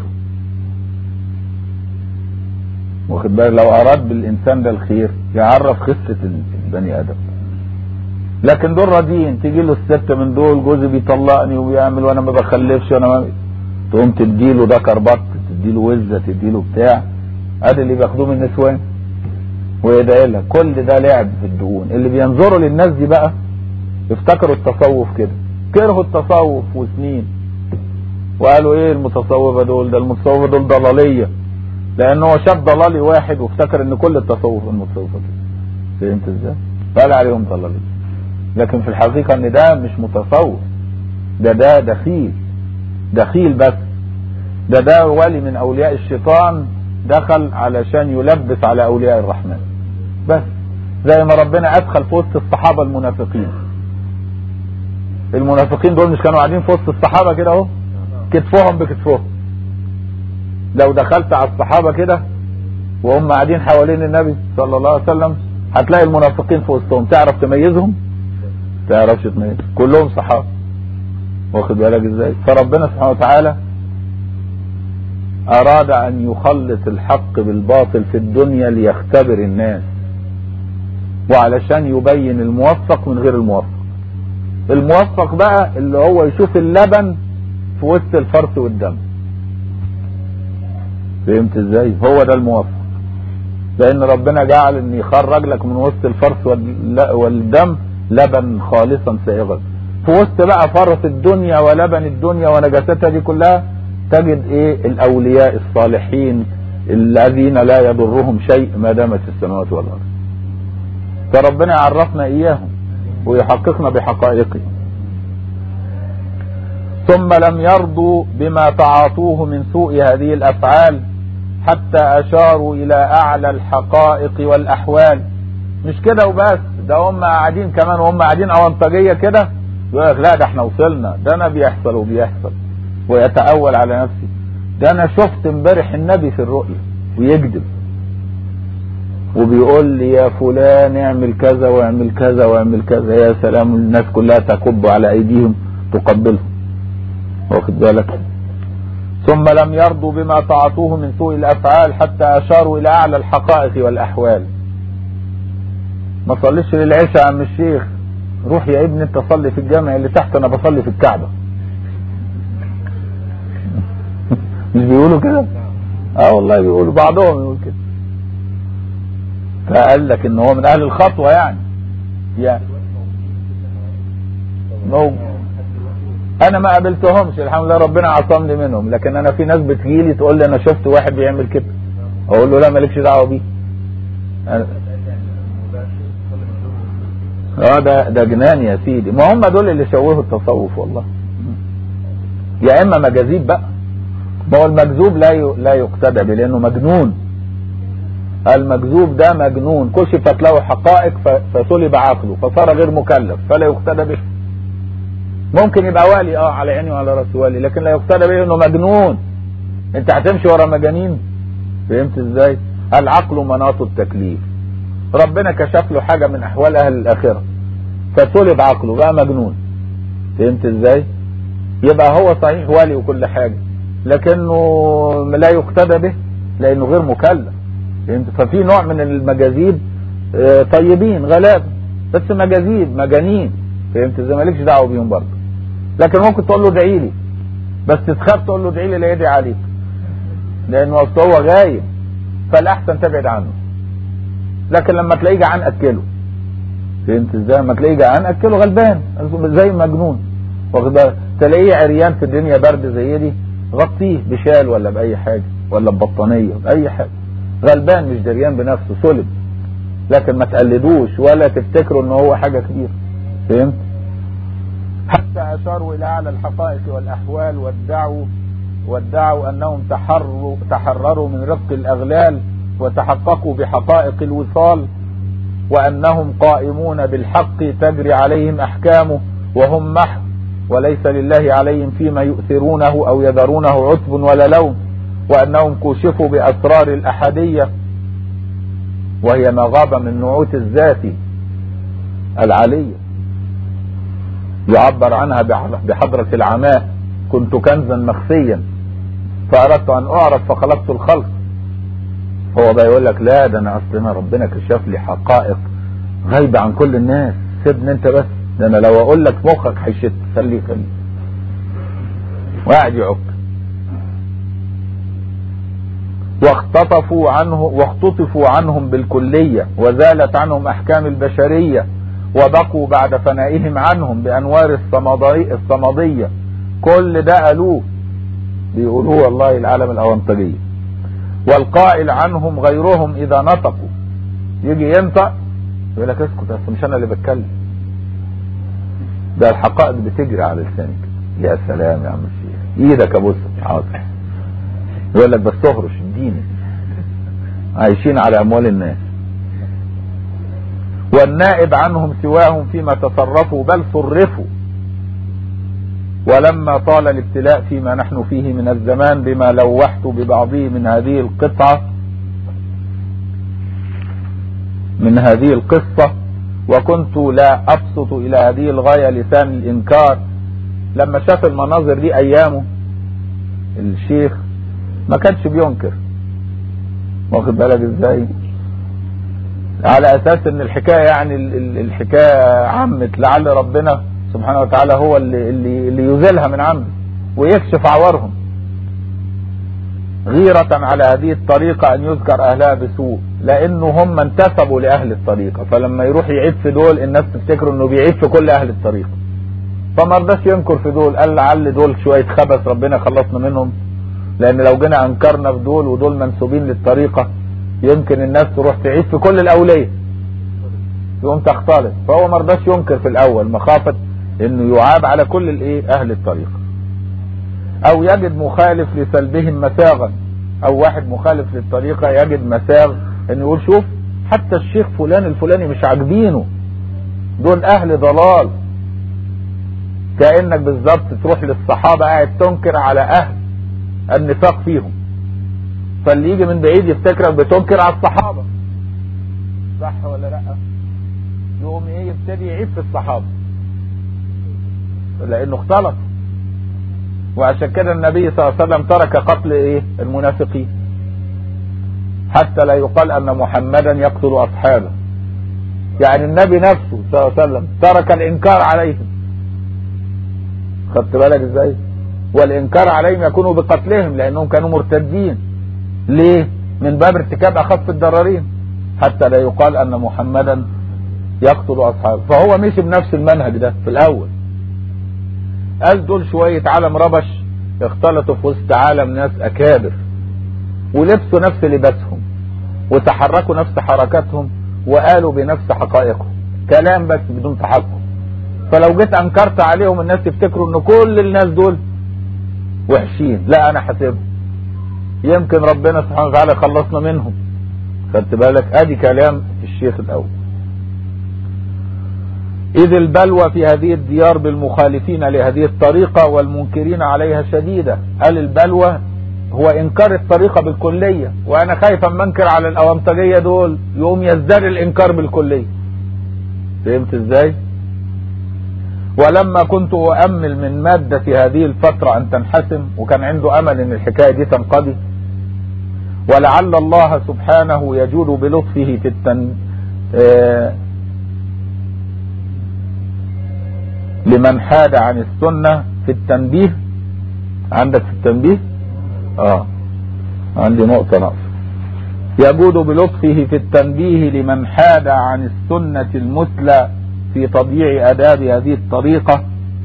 S1: واخد بالك لو اراد بالانسان ده الخير يعرف خسة البني ادم لكن دول راضيين تيجي له الست من دول جوزي بيطلقني وبيعمل وانا ما بخلفش وانا ما تقوم تديله ده كربط تديله وزه تديله بتاع ادي اللي بياخدوه من النسوان ويدعي لك كل ده لعب في الدهون اللي بينظروا للناس دي بقى افتكروا التصوف كده كرهوا التصوف وسنين وقالوا ايه المتصوفه دول ده المتصوفه دول ضلاليه لان هو شاف ضلالي واحد وافتكر ان كل التصوف المتصوفه كده فهمت ازاي؟ قال عليهم ضلاليه لكن في الحقيقة ان ده مش متصوف ده ده دخيل دخيل بس ده ده ولي من اولياء الشيطان دخل علشان يلبس على اولياء الرحمن بس زي ما ربنا ادخل في وسط الصحابة المنافقين المنافقين دول مش كانوا قاعدين في وسط الصحابة كده اهو كتفهم بكتفهم لو دخلت على الصحابة كده وهم قاعدين حوالين النبي صلى الله عليه وسلم هتلاقي المنافقين في وسطهم تعرف تميزهم تعرفش تميز كلهم صحابه واخد بالك ازاي فربنا سبحانه وتعالى اراد ان يخلط الحق بالباطل في الدنيا ليختبر الناس وعلشان يبين الموفق من غير الموفق الموفق بقى اللي هو يشوف اللبن في وسط الفرث والدم فهمت ازاي هو ده الموفق لان ربنا جعل ان يخرج لك من وسط الفرث والدم لبن خالصا سائغا في وسط بقى فرث الدنيا ولبن الدنيا ونجاستها دي كلها تجد ايه الاولياء الصالحين الذين لا يضرهم شيء ما دامت السماوات والارض فربنا يعرفنا اياهم ويحققنا بحقائقه ثم لم يرضوا بما تعاطوه من سوء هذه الافعال حتى اشاروا الى اعلى الحقائق والاحوال مش كده وبس ده هم قاعدين كمان وهم قاعدين اونطاجيه كده يقول لك لا ده احنا وصلنا ده انا بيحصل وبيحصل ويتأول على نفسه ده انا شفت امبارح النبي في الرؤيا ويكذب وبيقول لي يا فلان اعمل كذا واعمل كذا واعمل كذا يا سلام الناس كلها تكب على ايديهم تقبلهم واخد بالك ثم لم يرضوا بما تعاطوه من سوء الافعال حتى اشاروا الى اعلى الحقائق والاحوال ما صليش للعشاء يا عم الشيخ روح يا ابني انت صلي في الجامع اللي تحت انا بصلي في الكعبه مش بيقولوا كده اه والله بيقولوا بعضهم يقول كده فقال لك ان هو من اهل الخطوه يعني يعني موجود انا ما قابلتهمش الحمد لله ربنا عصمني منهم لكن انا في ناس بتجيلي تقول لي انا شفت واحد بيعمل كده اقول له لا مالكش دعوه بيه أنا... اه ده ده جنان يا سيدي ما هم دول اللي شوهوا التصوف والله يا اما مجاذيب بقى ما هو المجذوب لا ي... لا يقتدى به لانه مجنون المجذوب ده مجنون كشفت له حقائق ف... فسلب عقله فصار غير مكلف فلا يقتدى به ممكن يبقى والي اه على عيني وعلى راسي والي لكن لا يقتدى به انه مجنون انت هتمشي ورا مجانين فهمت ازاي العقل مناط التكليف ربنا كشف له حاجة من احوال اهل الاخرة فسلب عقله بقى مجنون فهمت ازاي يبقى هو صحيح والي وكل حاجة لكنه لا يقتدى به لانه غير مكلف فهمت ففي نوع من المجاذيب طيبين غلابة بس مجاذيب مجانين فهمت ازاي مالكش دعوه بيهم برضه لكن ممكن تقول له ادعي لي بس تخاف تقول له ادعي لي لا يدعي عليك لانه اصل هو غايب فالاحسن تبعد عنه لكن لما تلاقيه جعان اكله فهمت ازاي لما تلاقيه جعان اكله غلبان زي مجنون واخد بالك تلاقيه عريان في الدنيا برد زي دي غطيه بشال ولا باي حاجه ولا ببطانيه باي حاجه غلبان مش دريان بنفسه سلب لكن ما تقلدوش ولا تفتكروا ان هو حاجه كبيره فهمت حتى اشاروا الى اعلى الحقائق والاحوال وادعوا وادعوا انهم تحرروا تحرروا من رق الاغلال وتحققوا بحقائق الوصال وانهم قائمون بالحق تجري عليهم احكامه وهم محو وليس لله عليهم فيما يؤثرونه او يذرونه عتب ولا لوم وانهم كشفوا باسرار الاحديه وهي ما غاب من نعوت الذات العليه يعبر عنها بحضرة العماء كنت كنزا مخفيا فأردت أن أعرف فخلقت الخلق هو بقى يقول لك لا ده أنا أصلنا ربنا كشف لي حقائق غايبة عن كل الناس سيبني أنت بس ده أنا لو أقول لك مخك هيشت خليه خليه وقاعد يعك واختطفوا عنه واختطفوا عنهم بالكلية وزالت عنهم أحكام البشرية وبقوا بعد فنائهم عنهم بانوار الصمدي الصمدية كل ده قالوه بيقولوه والله العالم الاونطجية والقائل عنهم غيرهم اذا نطقوا يجي ينطق يقول لك اسكت اصل مش انا اللي بتكلم ده الحقائق بتجري على لسانك يا سلام يا عم الشيخ ايدك ابوس حاضر يقول لك بس تهرش اديني عايشين على اموال الناس والنائب عنهم سواهم فيما تصرفوا بل صرفوا ولما طال الابتلاء فيما نحن فيه من الزمان بما لوحت ببعضه من هذه القطعة من هذه القصة وكنت لا أبسط إلى هذه الغاية لسان الإنكار لما شاف المناظر دي أيامه الشيخ ما كانش بينكر واخد بالك ازاي على اساس ان الحكايه يعني الحكايه عمت لعل ربنا سبحانه وتعالى هو اللي اللي, اللي يزيلها من عمد ويكشف عورهم غيرة على هذه الطريقة ان يذكر اهلها بسوء لانه هم انتسبوا لاهل الطريقة فلما يروح يعيب في دول الناس تفتكر انه بيعيب في كل اهل الطريقة فما رضاش ينكر في دول قال لعل دول شوية خبث ربنا خلصنا منهم لان لو جينا انكرنا في دول ودول منسوبين للطريقة يمكن الناس تروح تعيش في كل الاولية يقوم تختلط فهو ما رضاش ينكر في الاول مخافة انه يعاب على كل الايه اهل الطريقة او يجد مخالف لسلبهم مساغا او واحد مخالف للطريقة يجد مساغ انه يقول شوف حتى الشيخ فلان الفلاني مش عاجبينه دول اهل ضلال كأنك بالظبط تروح للصحابة قاعد تنكر على أهل النفاق فيهم فاللي يجي من بعيد يفتكرك بتنكر على الصحابة صح ولا لا يقوم ايه يبتدي يعيب في الصحابة لانه اختلط وعشان كده النبي صلى الله عليه وسلم ترك قتل ايه المنافقين حتى لا يقال ان محمدا يقتل اصحابه يعني النبي نفسه صلى الله عليه وسلم ترك الانكار عليهم خدت بالك ازاي والانكار عليهم يكون بقتلهم لانهم كانوا مرتدين ليه من باب ارتكاب اخف الضررين حتى لا يقال ان محمدا يقتل اصحابه فهو مشي بنفس المنهج ده في الاول قال دول شوية عالم ربش اختلطوا في وسط عالم ناس اكابر ولبسوا نفس لباسهم وتحركوا نفس حركاتهم وقالوا بنفس حقائقهم كلام بس بدون تحقق فلو جيت انكرت عليهم الناس يفتكروا ان كل الناس دول وحشين لا انا حاسبهم يمكن ربنا سبحانه وتعالى خلصنا منهم خدت بالك ادي كلام الشيخ الاول إذ البلوى في هذه الديار بالمخالفين لهذه الطريقة والمنكرين عليها شديدة قال البلوى هو إنكار الطريقة بالكلية وأنا خايف أما أنكر على الأوامطجية دول يقوم يزداد الإنكار بالكلية فهمت إزاي؟ ولما كنت أؤمل من مادة في هذه الفترة أن تنحسم وكان عنده أمل أن الحكاية دي تنقضي ولعل الله سبحانه يجود بلطفه في التن آه لمن حاد عن السنة في التنبيه عندك في التنبيه اه عندي نقطة نقص يجود بلطفه في التنبيه لمن حاد عن السنة المثلى في تضييع آداب هذه الطريقة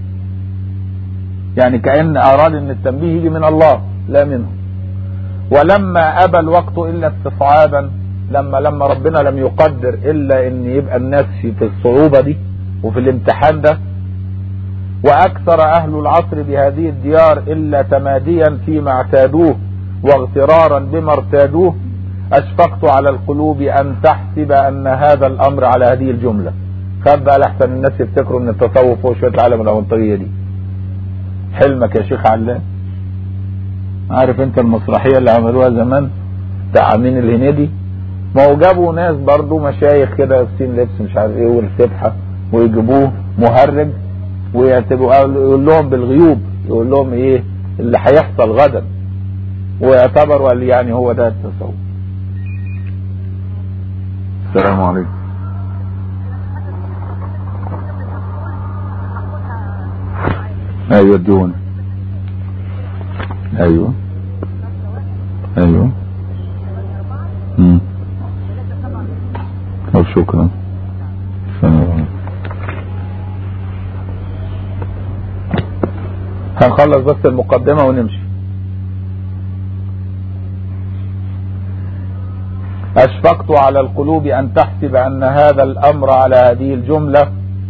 S1: يعني كأن أراد أن التنبيه يجي من الله لا منه ولما أبى الوقت إلا استصعابا لما لما ربنا لم يقدر إلا أن يبقى الناس في الصعوبة دي وفي الامتحان ده وأكثر أهل العصر بهذه الديار إلا تماديا فيما اعتادوه واغترارا بما ارتادوه أشفقت على القلوب أن تحسب أن هذا الأمر على هذه الجملة خد بقى لحسن الناس يفتكروا ان التصوف هو شويه العالم الاونطيه دي حلمك يا شيخ علام عارف انت المسرحيه اللي عملوها زمان بتاع امين الهنيدي ما هو جابوا ناس برضو مشايخ كده لابسين لبس مش عارف ايه والسبحه ويجيبوه مهرج ويعتبروا يقول لهم بالغيوب يقول لهم ايه اللي هيحصل غدا ويعتبروا قال يعني هو ده التصوف السلام عليكم ايوه ادوني ايوه ايوه امم طب شكرا سلام هنخلص بس المقدمة ونمشي أشفقت على القلوب أن تحسب أن هذا الأمر على هذه الجملة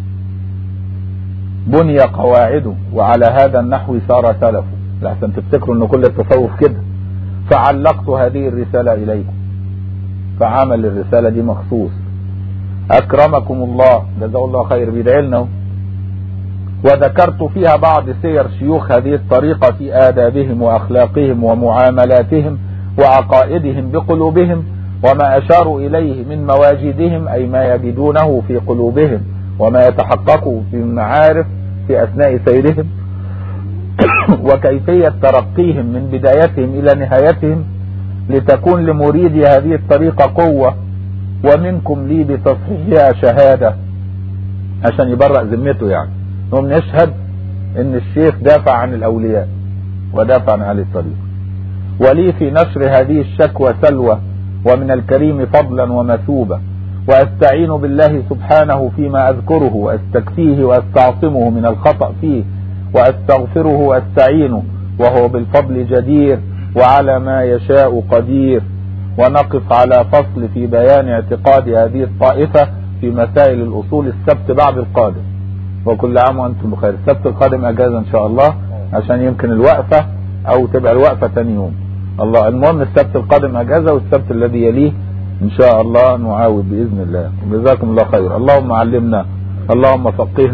S1: بني قواعده وعلى هذا النحو صار سلفه لحسن تفتكروا ان كل التصوف كده فعلقت هذه الرسالة اليكم فعمل الرسالة دي مخصوص اكرمكم الله جزاه الله خير بيدعي لنا وذكرت فيها بعض سير شيوخ هذه الطريقة في آدابهم وأخلاقهم ومعاملاتهم وعقائدهم بقلوبهم وما أشاروا إليه من مواجدهم أي ما يجدونه في قلوبهم وما يتحقق في المعارف في أثناء سيرهم وكيفية ترقيهم من بدايتهم إلى نهايتهم لتكون لمريد هذه الطريقة قوة ومنكم لي بتصحيحها شهادة عشان يبرأ ذمته يعني نقوم نشهد ان الشيخ دافع عن الاولياء ودافع عن اهل الطريق ولي في نشر هذه الشكوى سلوى ومن الكريم فضلا ومثوبة واستعين بالله سبحانه فيما اذكره واستكفيه واستعصمه من الخطأ فيه واستغفره واستعينه وهو بالفضل جدير وعلى ما يشاء قدير ونقف على فصل في بيان اعتقاد هذه الطائفة في مسائل الاصول السبت بعد القادم وكل عام وانتم بخير السبت القادم اجازة ان شاء الله عشان يمكن الوقفة او تبقى الوقفة تاني يوم الله المهم السبت القادم اجازة والسبت الذي يليه ان شاء الله نعاود باذن الله وجزاكم الله خير اللهم علمنا اللهم فقهنا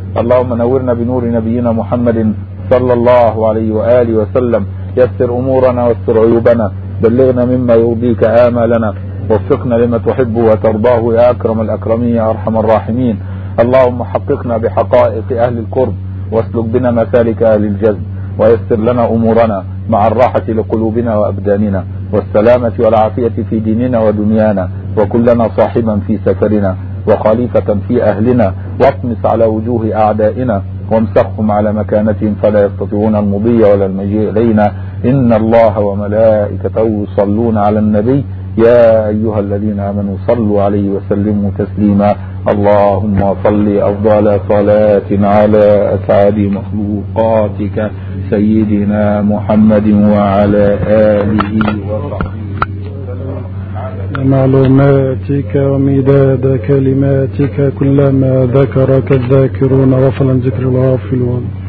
S1: اللهم نورنا بنور نبينا محمد صلى الله عليه وآله وسلم يسر أمورنا واستر عيوبنا بلغنا مما يرضيك آمالنا وفقنا لما تحب وترضاه يا أكرم الأكرمين يا أرحم الراحمين اللهم حققنا بحقائق أهل القرب واسلك بنا مسالك أهل الجذب ويسر لنا أمورنا مع الراحة لقلوبنا وأبداننا والسلامة والعافية في ديننا ودنيانا وكلنا صاحبا في سفرنا وخليفة في أهلنا واطمس على وجوه أعدائنا وامسخهم على مكانتهم فلا يستطيعون المضي ولا المجيء إلينا إن الله وملائكته يصلون على النبي يا أيها الذين آمنوا صلوا عليه وسلموا تسليما اللهم صل أفضل صلاة على أسعد مخلوقاتك سيدنا محمد وعلى آله وصحبه
S2: معلوماتك ومداد كلماتك كلما ذكرك الذاكرون غفلا ذكر الغافلون